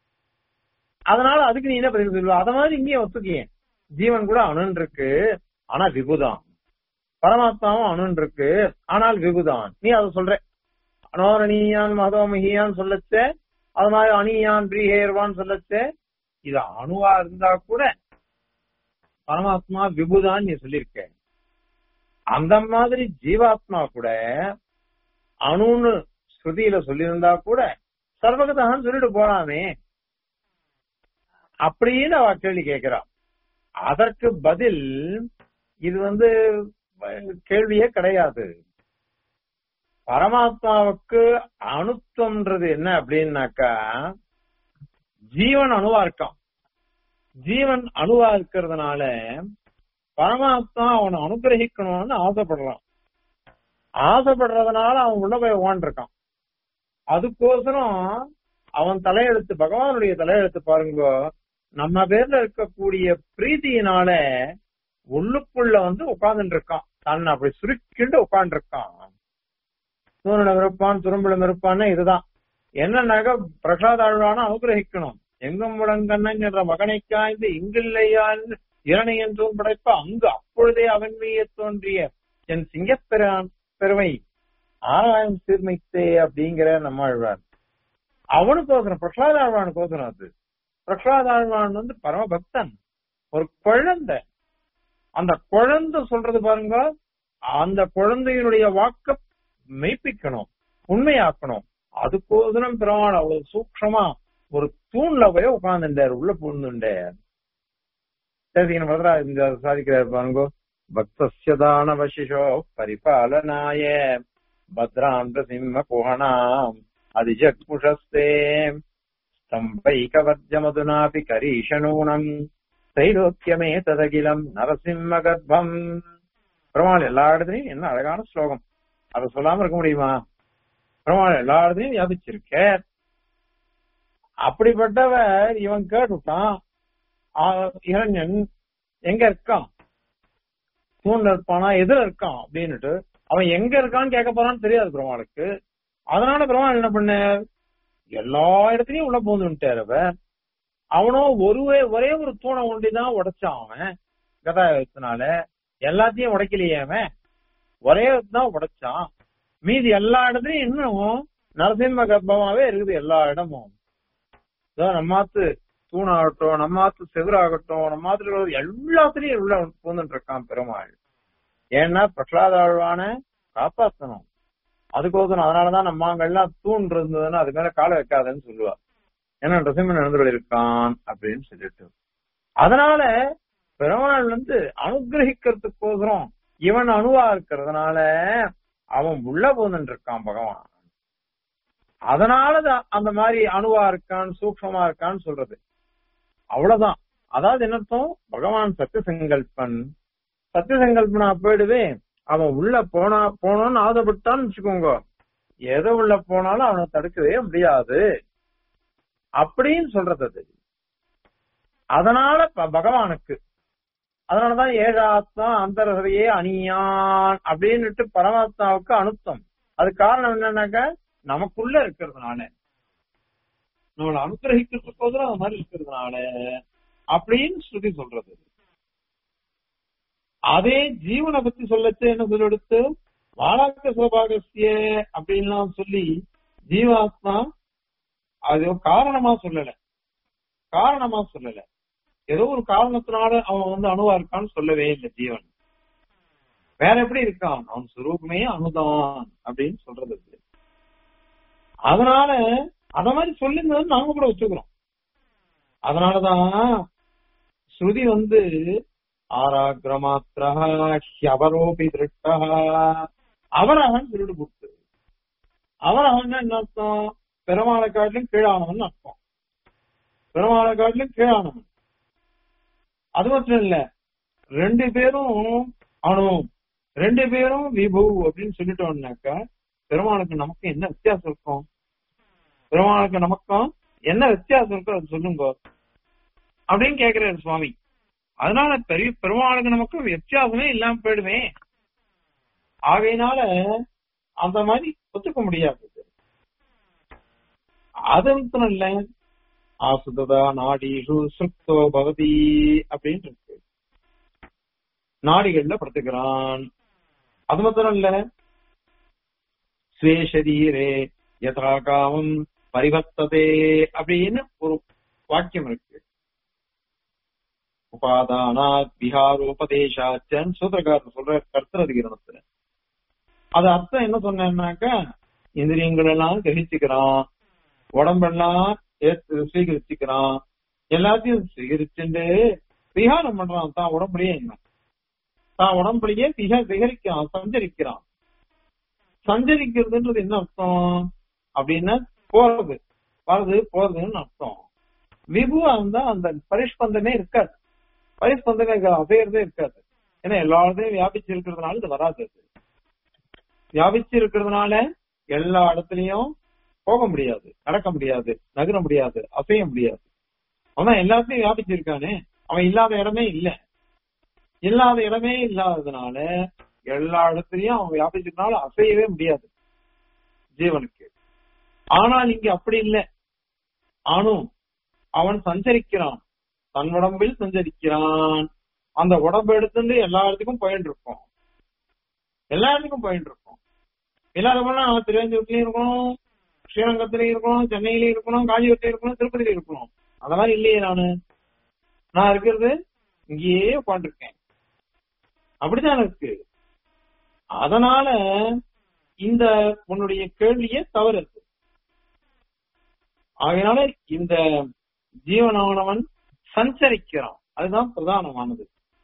அதனால அதுக்கு நீ என்ன பதில் சொல்லுவ அத மாதிரி இங்கேயே ஒத்துக்கிய ஜீவன் கூட அணுன்னு இருக்கு ஆனா விபுதான் பரமாத்மாவும் அணுன்னு இருக்கு ஆனால் விபுதான் நீ அதை சொல்ற அனோரணீயான் மகதோமகியான் சொல்லச்சே அது மாதிரி அணியான் பிரிஹேர்வான் சொல்லச்சே இது அணுவா இருந்தா கூட பரமாத்மா விபுதான் நீ சொல்லியிருக்க அந்த மாதிரி ஜீவாத்மா கூட அணுன்னு ஸ்ருதியில சொல்லியிருந்தா கூட சர்வகதான் சொல்லிட்டு போறாமே அப்படின்னு அவ கேள்வி கேட்கிறா அதற்கு பதில் இது வந்து கேள்வியே கிடையாது பரமாத்மாவுக்கு அணுத்துவம்ன்றது என்ன அப்படின்னாக்கா ஜீவன் அணுவா இருக்கான் ஜீவன் அணுவா இருக்கிறதுனால பரமாத்மா அவனை அனுகிரகிக்கணும்னு ஆசைப்படுறான் ஆசைப்படுறதுனால அவன் உள்ள போய் உட்காந்துருக்கான் அதுக்கோசரம் அவன் தலையெழுத்து பகவானுடைய தலையெழுத்து பாருங்க நம்ம பேர்ல இருக்கக்கூடிய பிரீத்தியினால உள்ளுக்குள்ள வந்து உட்கார்ந்துட்டு இருக்கான் தன்னை அப்படி சுருக்கிண்டு உட்கார்ந்து இருக்கான் சூரியனம் இருப்பான் துரும்பிலும் இருப்பான்னு இதுதான் என்னன்னாக்க பிரசாத ஆழ்வான அனுகிரகிக்கணும் எங்கும் முழங்கண்ணங்கிற மகனை காய்ந்து இங்கில்லையான்னு இரணை என்றும் படைப்ப அங்கு அப்பொழுதே அவன் மீய தோன்றிய என் சிங்கப்பெறான் பெருமை ஆராயம் சீர்மைத்தே அப்படிங்கிற நம்ம ஆழ்வார் அவனுக்கு ஓசனம் பிரகலாத ஆழ்வானுக்கு ஓசனம் அது பிரகலாத ஆழ்வான் வந்து பரம பக்தன் ஒரு குழந்தை அந்த குழந்தை சொல்றது பாருங்க அந்த குழந்தையினுடைய வாக்க மெய்ப்பிக்கணும் உண்மையாக்கணும் அதுக்கோசரம் பெருமாள் அவ்வளவு சூக்ஷமா ஒரு தூண்ல போய் உட்கார்ந்துட்டார் உள்ள பூந்துட்டார் சரிங்க வரதா இந்த சாதிக்கிறார் பாருங்க பக்தஸ்ய தானவசிஷோ பரிபாலனாய பத்ராந்த சிம்ம குஹணாம் அதிஜக்முஷஸ்தே ஸ்தம்பைகவர்ஜமதுனாபி கரீஷனூனம் தைலோக்கியமே ததகிலம் நரசிம்ம கர்ப்பம் பெருமாள் எல்லா இடத்துலயும் என்ன அழகான ஸ்லோகம் அதை சொல்லாம இருக்க முடியுமா பெருமாள் எல்லா இடத்துலயும் வியாபிச்சிருக்க அப்படிப்பட்டவர் இவன் கேட்டுட்டான் இளைஞன் எங்க இருக்கான் தூண்ல இருப்பானா எதுல இருக்கான் அப்படின்னுட்டு அவன் எங்க இருக்கான்னு கேட்க போறான்னு தெரியாது பெருமாளுக்கு அதனால பெருமாள் என்ன பண்ண எல்லா இடத்துலயும் உள்ள போந்துட்டாரு அவன் அவனும் ஒரு ஒரே ஒரு தூணை ஒண்டிதான் உடைச்சான் அவன் கதாயுதத்தினால எல்லாத்தையும் உடைக்கலையே அவன் ஒரே தான் உடைச்சான் மீதி எல்லா இடத்துலயும் இன்னும் நரசிம்ம கர்ப்பமாவே இருக்குது எல்லா இடமும் இதோ நம்மாத்து தூணாகட்டும் நம்மாத்து செவராகட்டும் நம்மாத்துல எல்லாத்துலயும் உள்ள பூந்துட்டு இருக்கான் பெருமாள் ஏன்னா பிரகலாதாழ்வான காப்பாத்தணும் அதுக்கோசரம் அதனாலதான் நம்மாங்கெல்லாம் தூண் இருந்ததுன்னா அது மேல காலை வைக்காதன்னு சொல்லுவா ஏன்னா நரசிம்மன் எழுந்துள்ள இருக்கான் அப்படின்னு சொல்லிட்டு அதனால பெருமாள் வந்து அனுகிரகிக்கிறதுக்கோசரம் இவன் அணுவா இருக்கிறதுனால அவன் உள்ள போந்துட்டு இருக்கான் பகவான் அதனாலதான் அந்த மாதிரி அணுவா இருக்கான் சூக்ஷமா இருக்கான்னு சொல்றது அவ்வளவுதான் அதாவது என்ன அர்த்தம் பகவான் சத்திய சங்கல்பன் சத்திய சங்கல்பனா போயிடுவே அவன் உள்ள போனா போனோம்னு ஆசைப்பட்டான்னு வச்சுக்கோங்க எதை உள்ள போனாலும் அவனை தடுக்கவே முடியாது அப்படின்னு சொல்றது அது அதனால ப- பகவானுக்கு அதனாலதான் ஏழாத்மா அந்தரசரையே அணியான் அப்படின்னுட்டு பரமாத்மாவுக்கு அனுத்தம் அது காரணம் என்னன்னாக்க நமக்குள்ள இருக்கிறதுனால நம்மளை அனுகிரகிக்கிறதுக்கோசரம் அது மாதிரி இருக்கிறதுனால அப்படின்னு ஸ்ருதி சொல்றது அதே ஜீவனை பத்தி சொல்லச்சு என்ன சொல்லெடுத்து வாழாக்க சோபாகசிய அப்படின்லாம் சொல்லி ஜீவாத்மா அது காரணமா சொல்லல காரணமா சொல்லல ஏதோ ஒரு காரணத்தினால அவன் வந்து அணுவா இருக்கான்னு சொல்லவே இல்லை ஜீவன் வேற எப்படி இருக்கான் அவன் சுரூபமே அணுதான் அப்படின்னு சொல்றது அது. அதனால அத மாதிரி சொல்லிருந்தது நாங்க கூட வச்சுக்கிறோம் அதனாலதான் ஸ்ருதி வந்து ஆராகிரமாத்திரா ஹியவரோபி திருஷ்டா அவரகன் திருடு கொடுத்து அவரகன் என்ன அர்த்தம் பெருமாளை காட்டிலும் கீழானவன் அர்த்தம் பெருமாளை காட்டிலும் கீழானவன் அது மட்டும் இல்ல ரெண்டு பேரும் அணு ரெண்டு பேரும் விபு அப்படின்னு சொல்லிட்டோம்னாக்கா பெருமாளுக்கு நமக்கு என்ன வித்தியாசம் இருக்கும் பெருமாளுக்கு நமக்கும் என்ன வித்தியாசம் இருக்கும் அது சொல்லுங்க அப்படின்னு கேக்குறாரு சுவாமி அதனால பெரிய பெருமாளுக்கு நமக்கு வித்தியாசமே இல்லாம போயிடுமே ஆகையினால அந்த மாதிரி ஒத்துக்க முடியாது அது மட்டும் இல்ல ஆசுததா நாடிஷு சுக்தோ பவதி அப்படின்னு இருக்கு நாடிகள்ல படுத்துக்கிறான் அது மாத்திரம் இல்ல ஸ்வே சரீரே யதா காமம் பரிவர்த்ததே அப்படின்னு ஒரு வாக்கியம் இருக்கு உபாதானாத் விஹாரோபதேசாச்சன் சூத்திரக்காரர் சொல்ற கர்த்தர் அதிகரணத்துல அது அர்த்தம் என்ன சொன்னேன்னாக்கா இந்திரியங்கள் எல்லாம் கிரகிச்சுக்கிறான் உடம்பெல்லாம் ஏத்து ஸ்வீகரிச்சுக்கிறான் எல்லாத்தையும் ஸ்வீகரிச்சுட்டு விஹாரம் பண்றான் தான் உடம்புலயே என்ன தான் உடம்புலயே விஹ விஹரிக்கிறான் சஞ்சரிக்கிறான் சஞ்சரிக்கிறதுன்றது என்ன அர்த்தம் அப்படின்னா போறது வருது போறதுன்னு அர்த்தம் விபுவா இருந்தா அந்த பரிஷ்பந்தமே இருக்காது பரிஷ்பந்தமே இருக்காது அசையறதே இருக்காது ஏன்னா எல்லா இடத்தையும் வியாபிச்சு இருக்கிறதுனால இது வராது அது. வியாபிச்சு இருக்கிறதுனால எல்லா இடத்துலயும் போக முடியாது நடக்க முடியாது நகர முடியாது அசைய முடியாது அவன் எல்லாத்தையும் வியாபிச்சிருக்கானே அவன் இல்லாத இடமே இல்ல இல்லாத இடமே இல்லாததுனால எல்லா இடத்துலயும் அவன் வியாபிச்சிருக்கனால அசையவே முடியாது ஜீவனுக்கு ஆனால் இங்க அப்படி இல்லை ஆனும் அவன் சஞ்சரிக்கிறான் தன் உடம்பில் சஞ்சரிக்கிறான் அந்த உடம்பு எடுத்துட்டு எல்லா இடத்துக்கும் போயிட்டு இருக்கோம் எல்லா இடத்துக்கும் போயிட்டு இருக்கோம் எல்லாரும் போனா திருவஞ்சூர்லயும் இருக்கணும் ஸ்ரீரங்கத்திலயும் இருக்கணும் சென்னையிலயும் இருக்கணும் காஞ்சிபுரத்திலயும் இருக்கணும் திருப்பதியில இருக்கணும் அந்த மாதிரி இல்லையே நானு நான் இருக்கிறது இங்கேயே உட்காந்துருக்கேன் அப்படிதான் இருக்கு அதனால இந்த உன்னுடைய கேள்வியே தவறு இருக்கு ஆகையினால இந்த ஜீவனானவன் சஞ்சரிக்கிறான் அதுதான் பிரதானமானது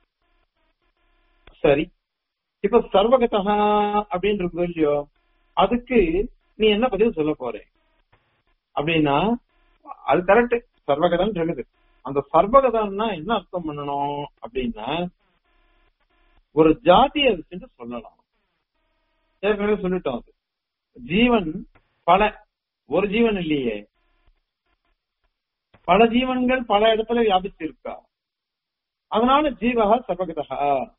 சரி இப்ப சர்வகதா அப்படின்னு இருக்கு இல்லையோ அதுக்கு நீ என்ன பதில் சொல்ல போற அப்படின்னா அது கரெக்ட் சர்வகதம் இருக்குது அந்த சர்வகதம்னா என்ன அர்த்தம் பண்ணணும் அப்படின்னா ஒரு ஜாதியை வச்சுட்டு சொல்லலாம் ஏற்கனவே சொல்லிட்டோம் அது ஜீவன் பல ஒரு ஜீவன் இல்லையே பல ஜீவன்கள் பல இடத்துல வியாபிச்சிருக்கா அதனால ஜீவகா சர்வகதா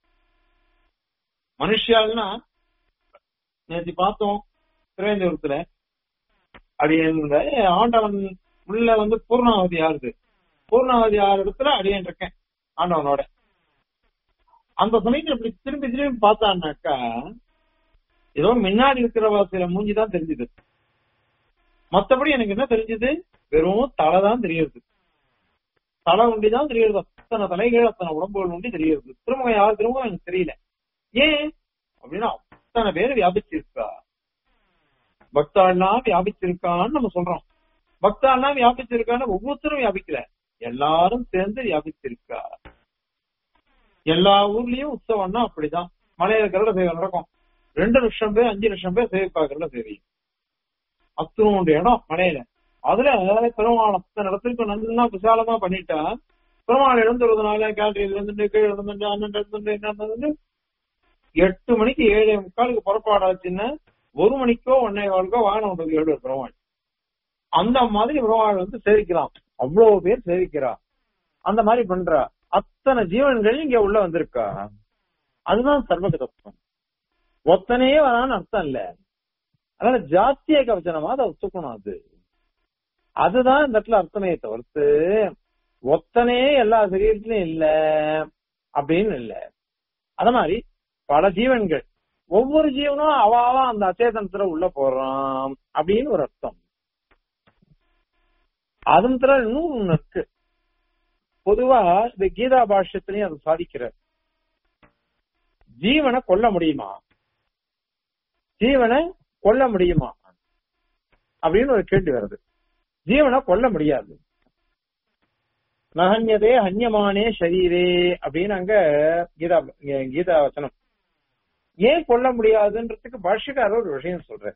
மனுஷியால்னா நேற்று பார்த்தோம் திருவேந்தபுரத்துல அடியன் ஆண்டவன் உள்ள வந்து பூர்ணாவதி ஆறுது பூர்ணாவதி ஆறு இடத்துல அடியன் இருக்கேன் ஆண்டவனோட அந்த சமயத்துல இப்படி திரும்பி திரும்பி பார்த்தான்னாக்கா ஏதோ முன்னாடி இருக்கிற சில மூஞ்சி தான் தெரிஞ்சுது மத்தபடி எனக்கு என்ன தெரிஞ்சது வெறும் தலை தான் தெரியுது தலை உண்டி தான் தெரியுது அத்தனை தலைகள் அத்தனை உடம்புகள் உண்டி தெரியுது திருமுகம் யார் திருமுகம் எனக்கு தெரியல ஏன் அப்படின்னா அத்தனை பேர் வியாபிச்சிருக்கா பக்தாள்லாம் வியாபிச்சிருக்கான்னு நம்ம சொல்றோம் பக்தாள்லாம் வியாபிச்சிருக்கான்னு ஒவ்வொருத்தரும் வியாபிக்கல எல்லாரும் சேர்ந்து வியாபிச்சிருக்கா எல்லா ஊர்லயும் உற்சவம்னா அப்படிதான் மலையில கருட சேவை நடக்கும் ரெண்டு லட்சம் பேர் அஞ்சு லட்சம் பேர் சேவை பார்க்கறதுல சேவை அத்தனோண்டு இடம் மலையில அதுல பெருமாள் அத்தனை இடத்துக்கு நல்லா விசாலமா பண்ணிட்டா பெருமாள் எழுந்துறதுனால கேலரியில் இருந்துட்டு கீழே இருந்துட்டு அண்ணன் இருந்துட்டு என்ன இருந்துட்டு எட்டு மணிக்கு ஏழு முக்காலுக்கு புறப்பாடாச்சுன்னா ஒரு மணிக்கோ ஒன்னே காலுக்கோ வாகனம் விடுறது ஏழு பெருமாள் அந்த மாதிரி பெருமாள் வந்து சேவிக்கலாம் அவ்வளவு பேர் சேவிக்கிறா அந்த மாதிரி பண்றா அத்தனை ஜீவன்கள் இங்க உள்ள வந்திருக்கா அதுதான் சர்வகதத்துவம் ஒத்தனே வரான்னு அர்த்தம் இல்ல அதனால ஜாத்திய கவச்சனமா அதை ஒத்துக்கணும் அது அதுதான் இந்த இடத்துல அர்த்தமே தவிர்த்து ஒத்தனே எல்லா சரீரத்திலும் இல்ல அப்படின்னு இல்ல அத மாதிரி பல ஜீவன்கள் ஒவ்வொரு ஜீவனும் அவாவா அந்த அச்சேதனத்துல உள்ள போறான் அப்படின்னு ஒரு அர்த்தம் அதன் தர இன்னும் ஒண்ணு இருக்கு பொதுவா இந்த கீதா பாஷ்யத்திலையும் அதை சாதிக்கிற ஜீவனை கொல்ல முடியுமா ஜீவனை கொல்ல முடியுமா அப்படின்னு ஒரு கேள்வி வருது ஜீவனை கொல்ல முடியாது நகன்யதே ஹன்யமானே ஷரீரே அப்படின்னு அங்க கீதா கீதா வச்சனம் ஏன் கொல்ல முடியாதுன்றதுக்கு பாஷ்யக்காரர் ஒரு விஷயம் சொல்ற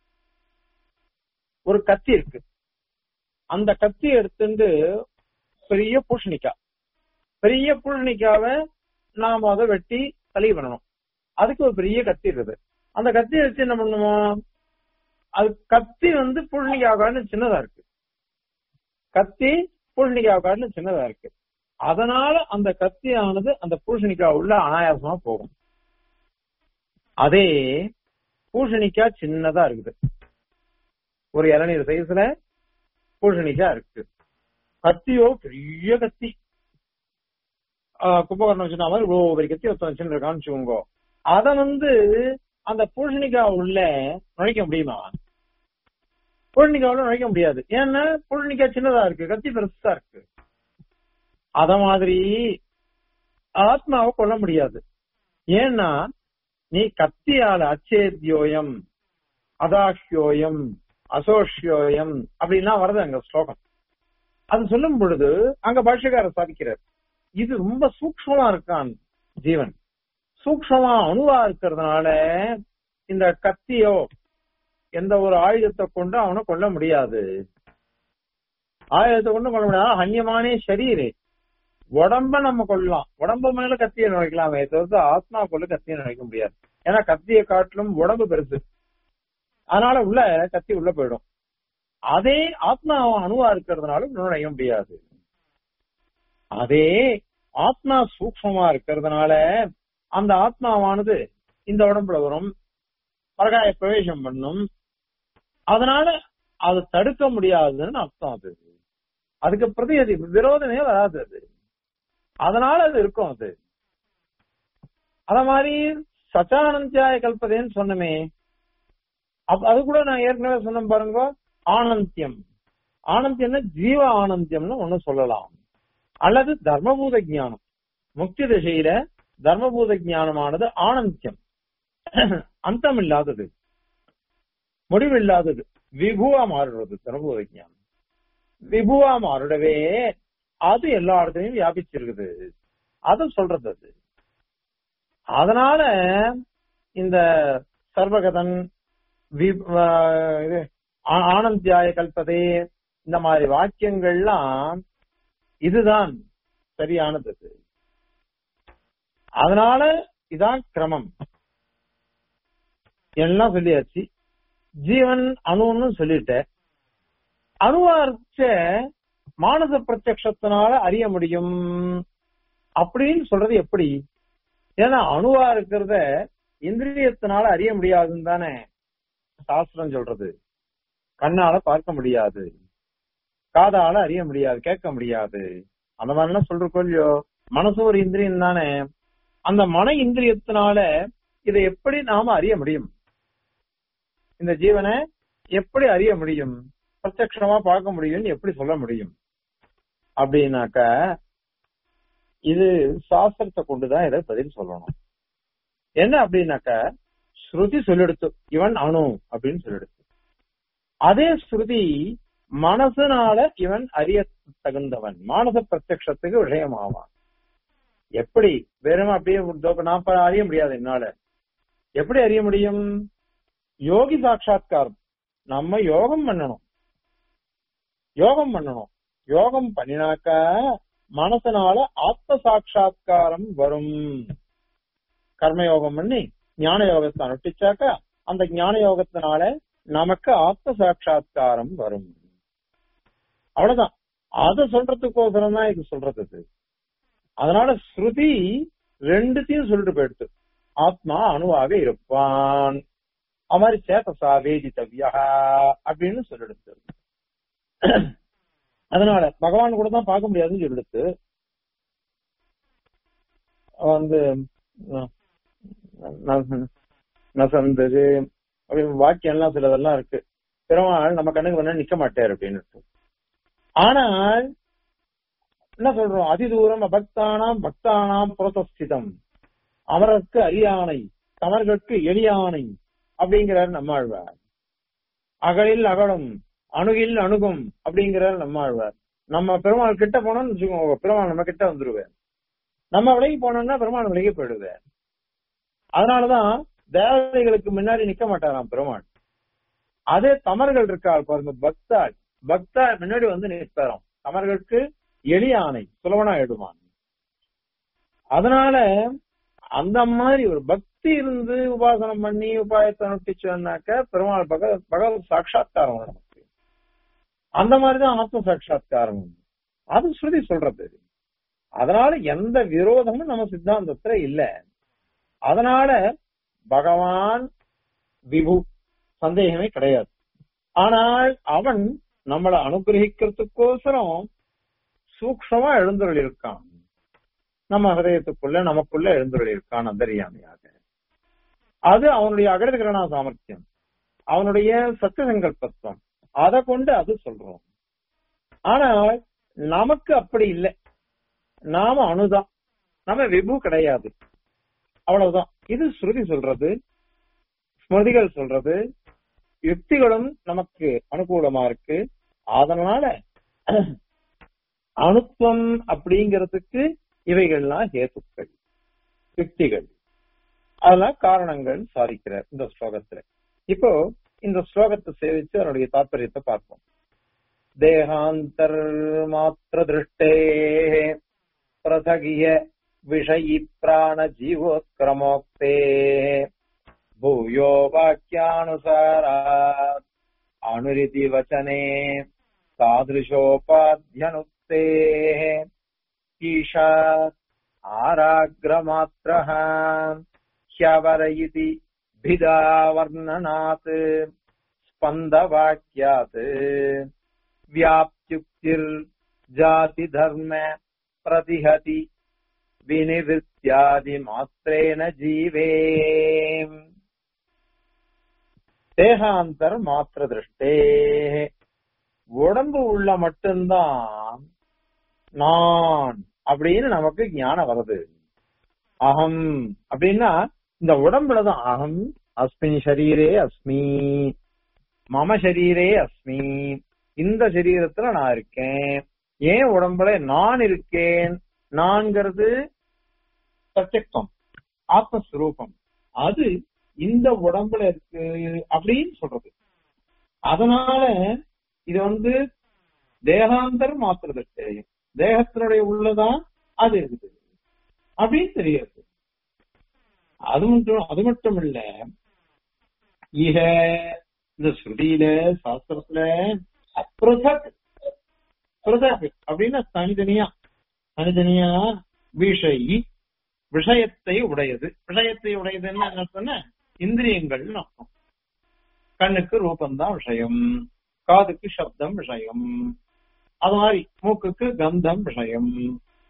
ஒரு கத்தி இருக்கு அந்த கத்தி எடுத்துட்டு பெரிய பூஷணிக்காய் பெரிய பூஷணிக்காவை நாம அதை வெட்டி தலி பண்ணணும் அதுக்கு ஒரு பெரிய கத்தி இருக்குது அந்த கத்தி வச்சு என்ன பண்ணுவோம் அது கத்தி வந்து பூஷணிக்காய் சின்னதா இருக்கு கத்தி பூஷணிக்காய் சின்னதா இருக்கு அதனால அந்த கத்தியானது அந்த பூஷணிக்காய் உள்ள அனாயாசமா போகும் அதே பூஷணிக்காய் சின்னதா இருக்குது ஒரு இளநீர் சைஸ்ல பூஷணிக்காய் இருக்கு கத்தியோ பெரிய கத்தி கும்பகர்ணம் வச்சுனா மாதிரி இவ்வளவு பெரிய கத்தி ஒருத்தன் வச்சுருக்கான்னு வச்சுக்கோங்க அத வந்து அந்த பூஷணிக்காய் உள்ள நுழைக்க முடியுமா பூஷணிக்காய் உள்ள நுழைக்க முடியாது ஏன்னா பூஷணிக்காய் சின்னதா இருக்கு கத்தி பெருசா இருக்கு அத மாதிரி ஆத்மாவை கொல்ல முடியாது ஏன்னா நீ கத்தியால அச்சேத்யோயம் அதாஷ்யோயம் அசோஷ்யோயம் அப்படின்லாம் வருது அங்க ஸ்லோகம் அது சொல்லும் பொழுது அங்க பாஷ்யக்காரர் சாதிக்கிறார் இது ரொம்ப சூக்ஷமா இருக்கான் ஜீவன் சூக்ஷமா அணுவா இருக்கிறதுனால இந்த கத்தியோ எந்த ஒரு ஆயுதத்தை கொண்டு அவனை கொல்ல முடியாது ஆயுதத்தை கொண்டு கொல்ல முடியாது ஹன்யமானே சரீரே உடம்ப நம்ம கொள்ளலாம் உடம்பு மேல கத்தியை நுழைக்கலாமே தவிர்த்து ஆத்மா கொள்ள கத்தியை நுழைக்க முடியாது ஏன்னா கத்தியை காட்டிலும் உடம்பு பெருசு அதனால உள்ள கத்தி உள்ள போயிடும் அதே ஆத்மா அணுவா இருக்கிறதுனால நுழைய முடியாது அதே ஆத்மா சூக்மமா இருக்கிறதுனால அந்த ஆத்மாவானது இந்த உடம்புல வரும் பரகாய பிரவேசம் பண்ணும் அதனால அது தடுக்க முடியாதுன்னு அர்த்தம் அது அதுக்கு பிரதி அது விரோதமே வராது அது அதனால அது இருக்கும் அது அத மாதிரி சச்சானந்தியாய கல்பதேன்னு சொன்னமே அது கூட நான் ஏற்கனவே சொன்ன பாருங்க ஆனந்தியம் ஆனந்தியம்னா ஜீவ ஆனந்தியம்னு ஒண்ணு சொல்லலாம் அல்லது தர்மபூத ஜானம் முக்தி திசையில தர்மபூத ஜானமானது ஆனந்தியம் அந்தம் இல்லாதது முடிவில்லாதது விபுவா மாறுறது தர்மபூத ஜானம் விபுவா மாறுடவே அது எல்லா இடத்துலயும் வியாபிச்சிருக்குது அது சொல்றது அது அதனால இந்த சர்வகதன் இது ஆனந்தியாய கல்பதே இந்த மாதிரி வாக்கியங்கள்லாம் இதுதான் சரியானது அதனால இதான் கிரமம் எல்லாம் சொல்லியாச்சு ஜீவன் அணுன்னு சொல்லிட்டேன் அணுவார்ச்ச மானச பிரத்யக்ஷத்தினால அறிய முடியும் அப்படின்னு சொல்றது எப்படி ஏன்னா அணுவா இருக்கிறத இந்திரியத்தினால அறிய முடியாதுன்னு தானே சாஸ்திரம் சொல்றது கண்ணால பார்க்க முடியாது காதால அறிய முடியாது கேட்க முடியாது அந்த மாதிரிலாம் சொல்றோம் இல்லையோ மனசு ஒரு இந்திரியம் தானே அந்த மன இந்திரியத்தினால இதை எப்படி நாம அறிய முடியும் இந்த ஜீவனை எப்படி அறிய முடியும் பிரத்யக்ஷமா பார்க்க முடியும்னு எப்படி சொல்ல முடியும் அப்படின்னாக்க இது சாஸ்திரத்தை கொண்டுதான் இதை பதில் சொல்லணும் என்ன அப்படின்னாக்க ஸ்ருதி சொல்லிடுத்து இவன் அணு அப்படின்னு சொல்லிடுத்து அதே ஸ்ருதி மனசுனால இவன் அறிய தகுந்தவன் மானச பிரத்யக்ஷத்துக்கு விஷயமாவான் எப்படி வெறும் அப்படியே நான் அறிய முடியாது என்னால எப்படி அறிய முடியும் யோகி சாட்சா்காரம் நம்ம யோகம் பண்ணணும் யோகம் பண்ணணும் யோகம் பண்ணினாக்க மனசனால ஆத்ம சாட்சா்காரம் வரும் கர்மயோகம் பண்ணி ஞான யோகத்தை அனுஷ்டிச்சாக்க அந்த ஞான யோகத்தினால நமக்கு ஆத்ம சாட்சா்காரம் வரும் அவ்வளவுதான் அத சொல்றதுக்கோசரம் தான் இது சொல்றது அதனால ஸ்ருதி ரெண்டுத்தையும் சொல்லிட்டு போயிடுத்து ஆத்மா அணுவாக இருப்பான் அது மாதிரி சேத்தசா வேதித்தவ்யா அப்படின்னு சொல்லிடுத்து அதனால பகவான் கூட தான் பார்க்க முடியாதுன்னு சொல்லிடுத்து வந்து நசந்தது அப்படின்னு வாக்கியம் எல்லாம் சிலதெல்லாம் இருக்கு பெருமாள் நம்ம கண்ணுக்கு வந்து நிக்க மாட்டார் அப்படின்னு ஆனால் என்ன சொல்றோம் அதிதூரம் அபக்தானாம் பக்தானாம் புரதஸ்திதம் அமரருக்கு அரியானை தமர்களுக்கு எளியானை அப்படிங்கிறார் நம்மாழ்வார் அகலில் அகலும் அணுகில் அணுகும் அப்படிங்கிறார் நம்மாழ்வார் நம்ம பெருமாள் கிட்ட போனோம்னு வச்சுக்கோங்க பெருமாள் நம்ம கிட்ட வந்துருவேன் நம்ம விலகி போனோம்னா பெருமாள் விலகி போயிடுவேன் அதனாலதான் தேவதைகளுக்கு முன்னாடி நிக்க மாட்டாராம் பெருமாள் அதே தமர்கள் இருக்காள் பாருங்க பக்தாள் பக்தா முன்னாடி வந்து நிற்பாராம் தமர்களுக்கு எளியானை சுலவனா எடுவான் அதனால அந்த மாதிரி ஒரு பக்தி இருந்து உபாசனம் பண்ணி உபாயத்தை நொட்டிச்சோன்னாக்க பெருமாள் பக பகவத் சாட்சா்காரம் நமக்கு அந்த மாதிரிதான் ஆத்ம சாட்சா்காரம் அது ஸ்ருதி சொல்றது அதனால எந்த விரோதமும் நம்ம சித்தாந்தத்துல இல்ல அதனால பகவான் விபு சந்தேகமே கிடையாது ஆனால் அவன் நம்மளை அனுகிரகிக்கிறதுக்கோசரம் சூக்ஷமா எழுந்துள்ள இருக்கான் நம்ம ஹதயத்துக்குள்ள நமக்குள்ள எழுந்துள்ள இருக்கான் அந்தரியாமையாக அது அவனுடைய அகரகிரணா சாமர்த்தியம் அவனுடைய சத்திய சங்கல்பத்துவம் அதை கொண்டு அது சொல்றோம் ஆனால் நமக்கு அப்படி இல்லை நாம அணுதான் நம்ம விபு கிடையாது அவ்வளவுதான் இது ஸ்ருதி சொல்றது ஸ்மிருதிகள் சொல்றது யுக்திகளும் நமக்கு அனுகூலமா இருக்கு அதனால அணுத்துவம் அப்படிங்கிறதுக்கு இவைகள்லாம் ஹேத்துக்கள் யுக்திகள் அதெல்லாம் காரணங்கள் சாதிக்கிறார் இந்த ஸ்லோகத்துல இப்போ இந்த ஸ்லோகத்தை சேவிச்சு அதனுடைய தாற்பயத்தை பார்ப்போம் தேகாந்தர் மாத்திர திருஷ்டே பிரசகிய விஷயி பிராண ஜீவோத்கிரமோக்தே भूयो वाक्यानुसारात् अणुरिति वचने तादृशोपाध्यनुक्तेः ईशात् आराग्रमात्रः ह्यवर इति भिदावर्णनात् स्पन्दवाक्यात् व्याप्त्युक्तिर्जातिधर्म प्रतिहति विनिवृत्त्यादिमात्रेण जीवे தேகாந்தர் மாத்திர திருஷ்டே உடம்பு உள்ள மட்டும்தான் நான் அப்படின்னு நமக்கு ஞானம் வருது அகம் அப்படின்னா இந்த உடம்புலதான் அகம் அஸ்மின் ஷரீரே அஸ்மி மம ஷரீரே அஸ்மி இந்த சரீரத்துல நான் இருக்கேன் ஏன் உடம்புல நான் இருக்கேன் நான்கிறது சத்தியத்துவம் ஆத்மஸ்வரூபம் அது இந்த உடம்புல இருக்கு அப்படின்னு சொல்றது அதனால இது வந்து தேகாந்தர் மாத்திரது தெரியும் தேகத்தினுடைய உள்ளதான் அது இருக்குது அப்படின்னு தெரியாது அது மட்டும் அது மட்டும் இல்ல இக இந்த ஸ்ருதியில சாஸ்திரத்துல பிரதக் பிரதக் அப்படின்னா தனித்தனியா தனித்தனியா விஷயி விஷயத்தை உடையது விஷயத்தை உடையதுன்னு என்ன சொன்ன இந்திரியங்கள் அர்த்தம் கண்ணுக்கு ரூபந்தான் விஷயம் காதுக்கு சப்தம் விஷயம் அது மாதிரி மூக்குக்கு கந்தம் விஷயம்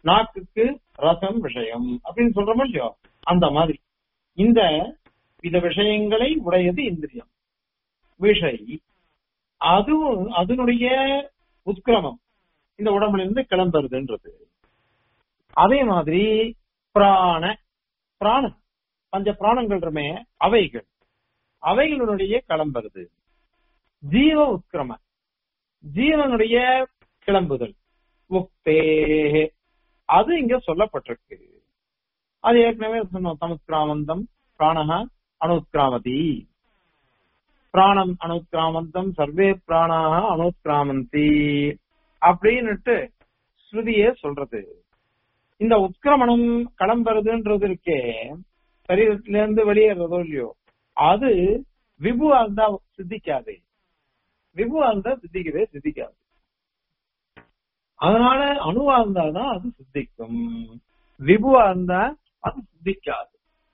நாக்குக்கு ரசம் விஷயம் அப்படின்னு சொல்றோமோ இல்லையோ அந்த மாதிரி இந்த வித விஷயங்களை உடையது இந்திரியம் விஷை அதுவும் அதனுடைய உத்கிரமம் இந்த உடம்புல இருந்து கிளம்புறதுன்றது அதே மாதிரி பிராண பிராணன் பஞ்ச பிராணங்கள்மே அவைகள் அவைகளுடைய கிளம்புறது ஜீவ உத்கிரம ஜீவனுடைய கிளம்புதல் முக்தே அது இங்க சொல்லப்பட்டிருக்கு அது ஏற்கனவே சொன்னோம் சமுத்கிராமந்தம் பிராணஹ அணுத்கிராமதி பிராணம் அணுத்கிராமந்தம் சர்வே பிராணாக அணுத்கிராமந்தி அப்படின்னுட்டு ஸ்ருதியே சொல்றது இந்த உத்கிரமணம் கிளம்புறதுன்றது இருக்கே சரீரத்தில இருந்து வெளியேறதோ இல்லையோ அது விபுவா இருந்தா சித்திக்காது விபுவா இருந்தா சித்திக்கவே சித்திக்காது அதனால அணுவா இருந்தாதான் அது சித்திக்கும் விபுவா இருந்தா அது சித்திக்காது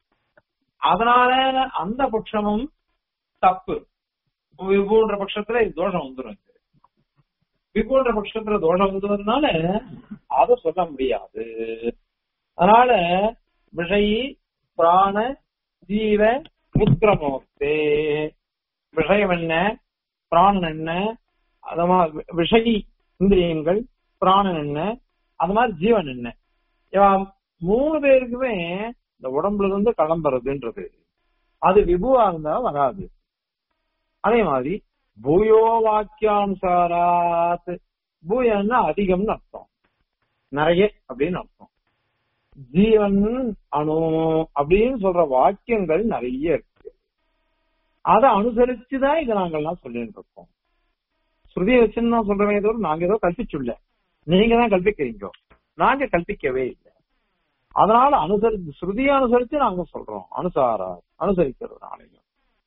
அதனால அந்த பட்சமும் தப்பு விபுன்ற பட்சத்துல இது தோஷம் வந்துடும் இது. விபுன்ற பட்சத்துல தோஷம் வந்ததுனால அதை சொல்ல முடியாது அதனால விஷயி பிராண ஜீவ உத்கிரமோக்தே விஷயம் என்ன பிராணன் என்ன அது மாதிரி விஷயி இந்திரியங்கள் பிராணன் என்ன அது மாதிரி ஜீவன் என்ன இவன் மூணு பேருக்குமே இந்த உடம்புல இருந்து கிளம்புறதுன்றது அது விபுவா இருந்தா வராது அதே மாதிரி பூயோ வாக்கியானுசாராத் பூயன்னா அதிகம்னு அர்த்தம் நிறைய அப்படின்னு அர்த்தம் ஜீவன் அணு அப்படின்னு சொல்ற வாக்கியங்கள் நிறைய இருக்கு அதை அனுசரிச்சுதான் இதை நாங்கள்லாம் சொல்லிட்டு இருக்கோம் ஸ்ருதியை வச்சுன்னு தான் சொல்றமே தவிர நாங்க ஏதோ கல்பிச்சுள்ள நீங்க தான் கல்பிக்கிறீங்க நாங்க கல்பிக்கவே இல்லை அதனால அனுசரிச்சு ஸ்ருதியை அனுசரிச்சு நாங்க சொல்றோம் அனுசாரா அனுசரிக்கிறதுனாலையும்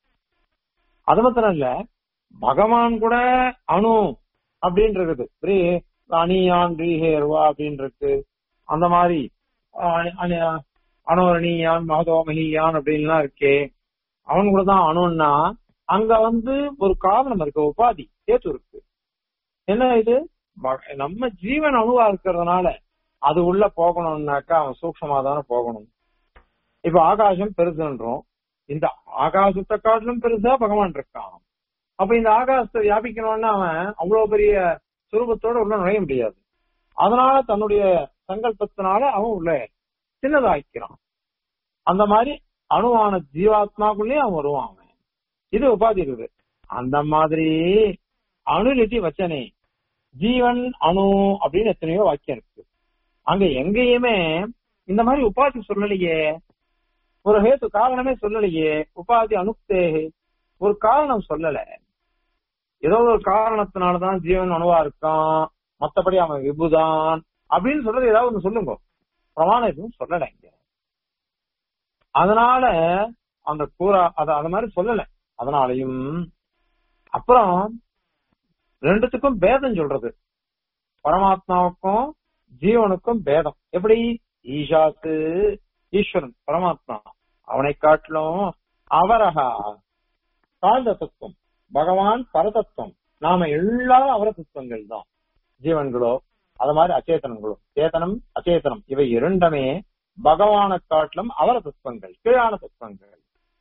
அது மாத்திரம் இல்ல பகவான் கூட அணு அப்படின்னு இருக்குது ரீ அணியான் ரீஹேர்வா அப்படின்னு இருக்கு அந்த மாதிரி அணி- அணி- அணோரணியான் மகதோமகியான் அப்படின்லாம் இருக்கே அவன் கூட தான் அணுன்னா அங்க வந்து ஒரு காரணம் இருக்கு உபாதி சேத்து இருக்கு என்ன இது ம- நம்ம ஜீவன் அணுவா இருக்கிறதுனால அது உள்ள போகணும்னாக்கா அவன் சூக்ஷமா தானே போகணும் இப்ப ஆகாசம் பெருசுன்றோம் இந்த ஆகாசத்தை காட்டிலும் பெருசா பகவான் இருக்கான் அப்ப இந்த ஆகாசத்தை வியாபிக்கணும்னா அவன் அவ்வளவு பெரிய சுரூபத்தோட உள்ள நுழைய முடியாது அதனால தன்னுடைய சங்கல்பத்தினால அவன் உள்ள சின்னதாக்கிறான் அந்த மாதிரி அணுவான ஜீவாத்மாக்குள்ளேயே அவன் வருவான் அவன் இது உபாதி இருக்குது அந்த மாதிரி அணுநிதி வச்சனே ஜீவன் அணு அப்படின்னு எத்தனையோ வாக்கியம் இருக்கு அங்க எங்கேயுமே இந்த மாதிரி உபாதி சொல்லலையே ஒரு ஹேத்து காரணமே சொல்லலையே உபாதி அனுப்தே ஒரு காரணம் சொல்லல ஏதோ ஒரு காரணத்தினாலதான் ஜீவன் அணுவா இருக்கான் மத்தபடி அவன் விபுதான் அப்படின்னு சொல்றது ஏதாவது ஒண்ணு சொல்லுங்க பிரமாணம் எதுவும் சொல்லல இங்க அதனால அந்த கூறா அத அந்த மாதிரி சொல்லல அதனாலையும் அப்புறம் ரெண்டுத்துக்கும் பேதம் சொல்றது பரமாத்மாவுக்கும் ஜீவனுக்கும் பேதம் எப்படி ஈஷாத்து ஈஸ்வரன் பரமாத்மா அவனை காட்டிலும் அவரகா தாழ்ந்த தத்துவம் பகவான் பரதத்துவம் நாம எல்லாரும் அவர தத்துவங்கள் தான் ஜீவன்களோ அது மாதிரி அச்சேதனங்களோ சேதனம் அச்சேதனம் இவை இரண்டுமே பகவானை காட்டிலும் அவர தத்துவங்கள் கீழான தத்துவங்கள்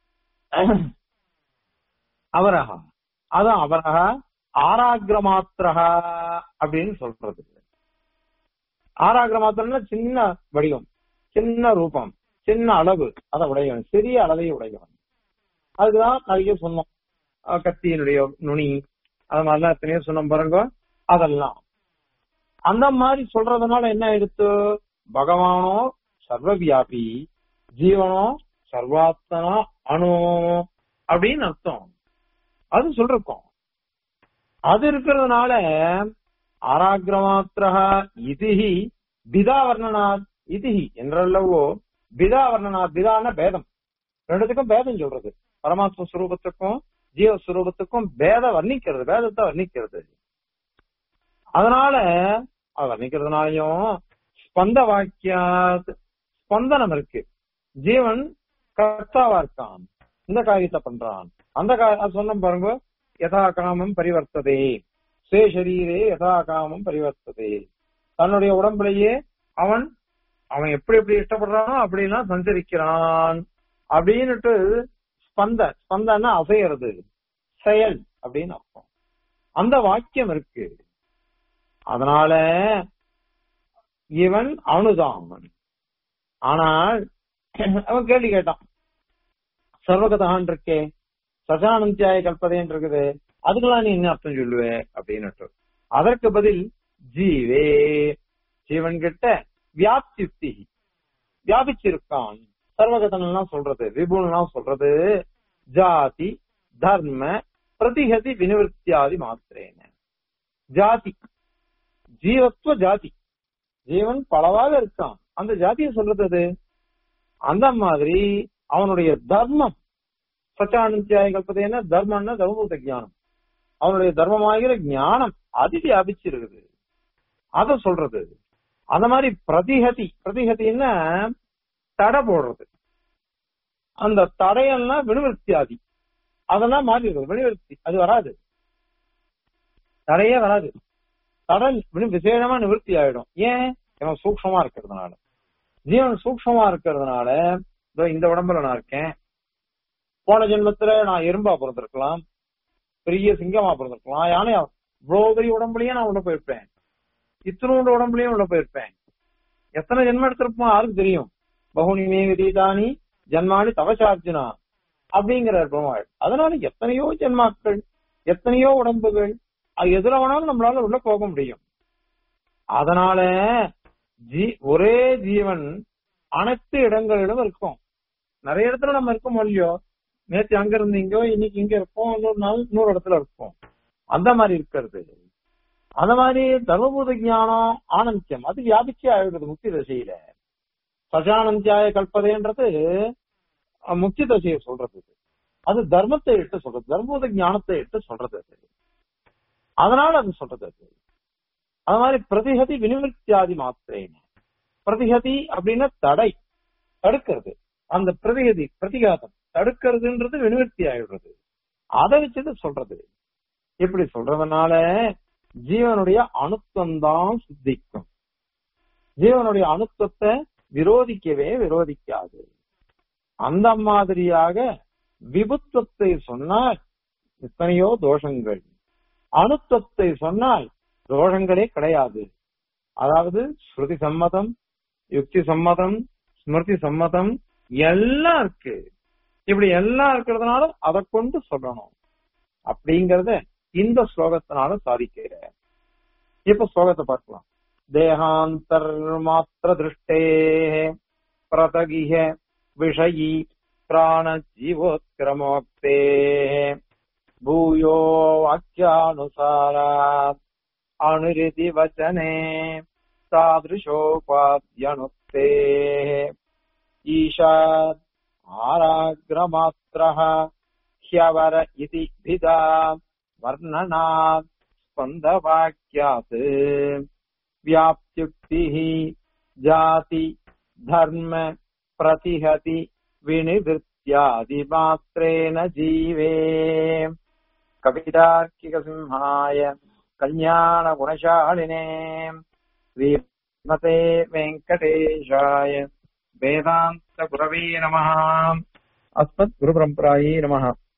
அவரகா அதான் அவரகா ஆராகிரமாத்திரகா அப்படின்னு சொல்றது ஆராகிரமாத்திரம்னா சின்ன வடிவம் சின்ன ரூபம் சின்ன அளவு அதை உடையவன் சிறிய அளவை உடையவன் அதுக்குதான் நிறைய சொன்னோம் அஹ் கத்தியினுடைய நுனி அது மாதிரிலாம் எத்தனையோ சொன்னோம் பாருங்க அதெல்லாம் அந்த மாதிரி சொல்றதுனால என்ன ஆயிடுத்து பகவானோ சர்வவியாபி ஜீவனோ சர்வாத்மனா அணு அப்படின்னு அர்த்தம் அது சொல்றோம் அது இருக்கிறதுனால ஆராகிரமாத்திர இதிஹி பிதா வர்ணனாத் இதிஹி என்றல்லவோ பிதா வர்ணனாத் பிதான பேதம் ரெண்டுத்துக்கும் பேதம் சொல்றது பரமாத்ம ஸ்வரூபத்துக்கும் ஜீவ ஸ்வரூபத்துக்கும் பேத வர்ணிக்கிறது பேதத்தை வர்ணிக்கிறது அதனால அது வர்ணிக்கிறதுனாலையும் ஸ்பந்த வாக்கியா ஸ்பந்தனம் இருக்கு ஜீவன் கர்த்தாவா இருக்கான் இந்த காரியத்தை பண்றான் அந்த கா- அது சொன்ன பாருங்க யதா காமம் பரிவர்த்ததே ஸ்வே சரீரே யதா காமம் பரிவர்த்ததே தன்னுடைய உடம்புலயே அவன் அவன் எப்படி எப்படி இஷ்டப்படுறானோ அப்படிலாம் சஞ்சரிக்கிறான் அப்படின்னுட்டு ஸ்பந்த ஸ்பந்தன்னா அசையறது செயல் அப்படின்னு அர்த்தம் அந்த வாக்கியம் இருக்கு அதனால இவன் அணுதாமன் ஆனால் அவன் கேள்வி கேட்டான் சர்வகதான் இருக்கே சசானந்தியாய கல்பதேன் இருக்குது அதுக்கெல்லாம் நீ என்ன அர்த்தம் சொல்லுவே அப்படின்னு அதற்கு பதில் ஜீவே ஜீவன் கிட்ட வியாப்தி வியாபிச்சிருக்கான் சர்வகதன் எல்லாம் சொல்றது விபுன் எல்லாம் சொல்றது ஜாதி தர்ம பிரதிகதி வினிவர்த்தியாதி மாத்திரேன ஜாதி ஜீவத்துவ ஜாதி ஜீவன் பலவாக இருக்கான் அந்த ஜாதியை சொல்றது அது அந்த மாதிரி அவனுடைய தர்மம் சச்சானந்தியாய கல்பதேன தர்மம்னா தர்மபூத ஞானம் அவனுடைய தர்மமாகிற ஞானம் அது வியாபிச்சிருக்குது அத சொல்றது அந்த மாதிரி பிரதிகதி பிரதிகதின்னா தடை போடுறது அந்த தடையெல்லாம் வினுவர்த்தியாதி அதெல்லாம் மாறி இருக்குது வினுவர்த்தி அது வராது தடையே வராது தடை வினு- விசேஷமா நிவர்த்தி ஆயிடும் ஏன் இவன் சூக்ஷமா இருக்கிறதுனால ஜீவன் சூக்ஷமா இருக்கிறதுனால இதோ இந்த உடம்புல நான் இருக்கேன் போன ஜென்மத்துல நான் எறும்பா பிறந்திருக்கலாம் பெரிய சிங்கமா பிறந்திருக்கலாம் யானையா இவ்வளவு பெரிய உடம்புலயே நான் உள்ள போயிருப்பேன் இத்தனோட உடம்புலயும் உள்ள போயிருப்பேன் எத்தனை ஜென்மம் எடுத்திருப்போம் யாருக்கு தெரியும் பகுனி மேகதீதானி ஜன்மானி தவசார்ஜுனா அப்படிங்கிற பெருமாள் அதனால எத்தனையோ ஜென்மாக்கள் எத்தனையோ உடம்புகள் அது எதுல வேணாலும் நம்மளால உள்ள போக முடியும் அதனால ஜீ ஒரே ஜீவன் அனைத்து இடங்களிலும் இருக்கும் நிறைய இடத்துல நம்ம இருக்க இல்லையோ நேற்று அங்க இருந்தீங்கோ இன்னைக்கு இங்க இருப்போம் இன்னொரு நாள் இன்னொரு இடத்துல இருப்போம் அந்த மாதிரி இருக்கிறது அந்த மாதிரி தர்மபூத ஞானம் ஆனந்தியம் அது வியாபிச்சே ஆயிடுது முக்தி தசையில சசானந்தியாய கல்பதைன்றது அஹ், முக்தி தசையை சொல்றது இது. அது தர்மத்தை இட்டு சொல்றது தர்மபூத ஞானத்தை இட்டு சொல்றது அது அதனால அது சொல்றது அது அது மாதிரி பிரதிகதி வினிவர்த்தியாதி மாத்திரேன பிரதிகதி அப்படின்னா தடை தடுக்கிறது அந்த பிரதிகதி பிரதிகாதம் தடுக்கிறதுன்றது வினிவர்த்தி ஆயிடுறது அதை வச்சுட்டு சொல்றது இப்படி சொல்றதுனால ஜீவனுடைய அணுத்தம் தான் சித்திக்கும் ஜீவனுடைய அணுத்தத்தை விரோதிக்கவே விரோதிக்காது அந்த மாதிரியாக விபுத்துவத்தை சொன்னால் எத்தனையோ தோஷங்கள் அணுத்தத்தை சொன்னால் தோஷங்களே கிடையாது அதாவது ஸ்ருதி சம்மதம் யுக்தி சம்மதம் ஸ்மிருதி சம்மதம் எல்லாம் இருக்கு இப்படி எல்லாம் இருக்கிறதுனால அதை கொண்டு சொல்லணும் அப்படிங்கறத இந்த ஸ்லோகத்தினால சாதிக்கிற இப்ப ஸ்லோகத்தை பார்க்கலாம் தேகாந்தர் மாத்திர திருஷ்டே பிரதகிஹ விஷயி பிராண ஜீவோத்கிரமோக்தே பூயோ வாக்கியானுசாராத் அனுரிதி வச்சனே तादृशोपाद्यनुक्ते ईशात् आराग्रमात्रः ह्यवर इति भिदा वर्णनात् स्पन्दवाक्यात् व्याप्त्युक्तिः जाति धर्म प्रतिहति विनिवृत्त्यादिमात्रेण जीवे कवितार्किकसिंहाय कल्याणगुणशालिने श्रीमते वेङ्कटेशाय वेदान्तगुरवे नमः अस्मद्गुरुपरम्परायै नमः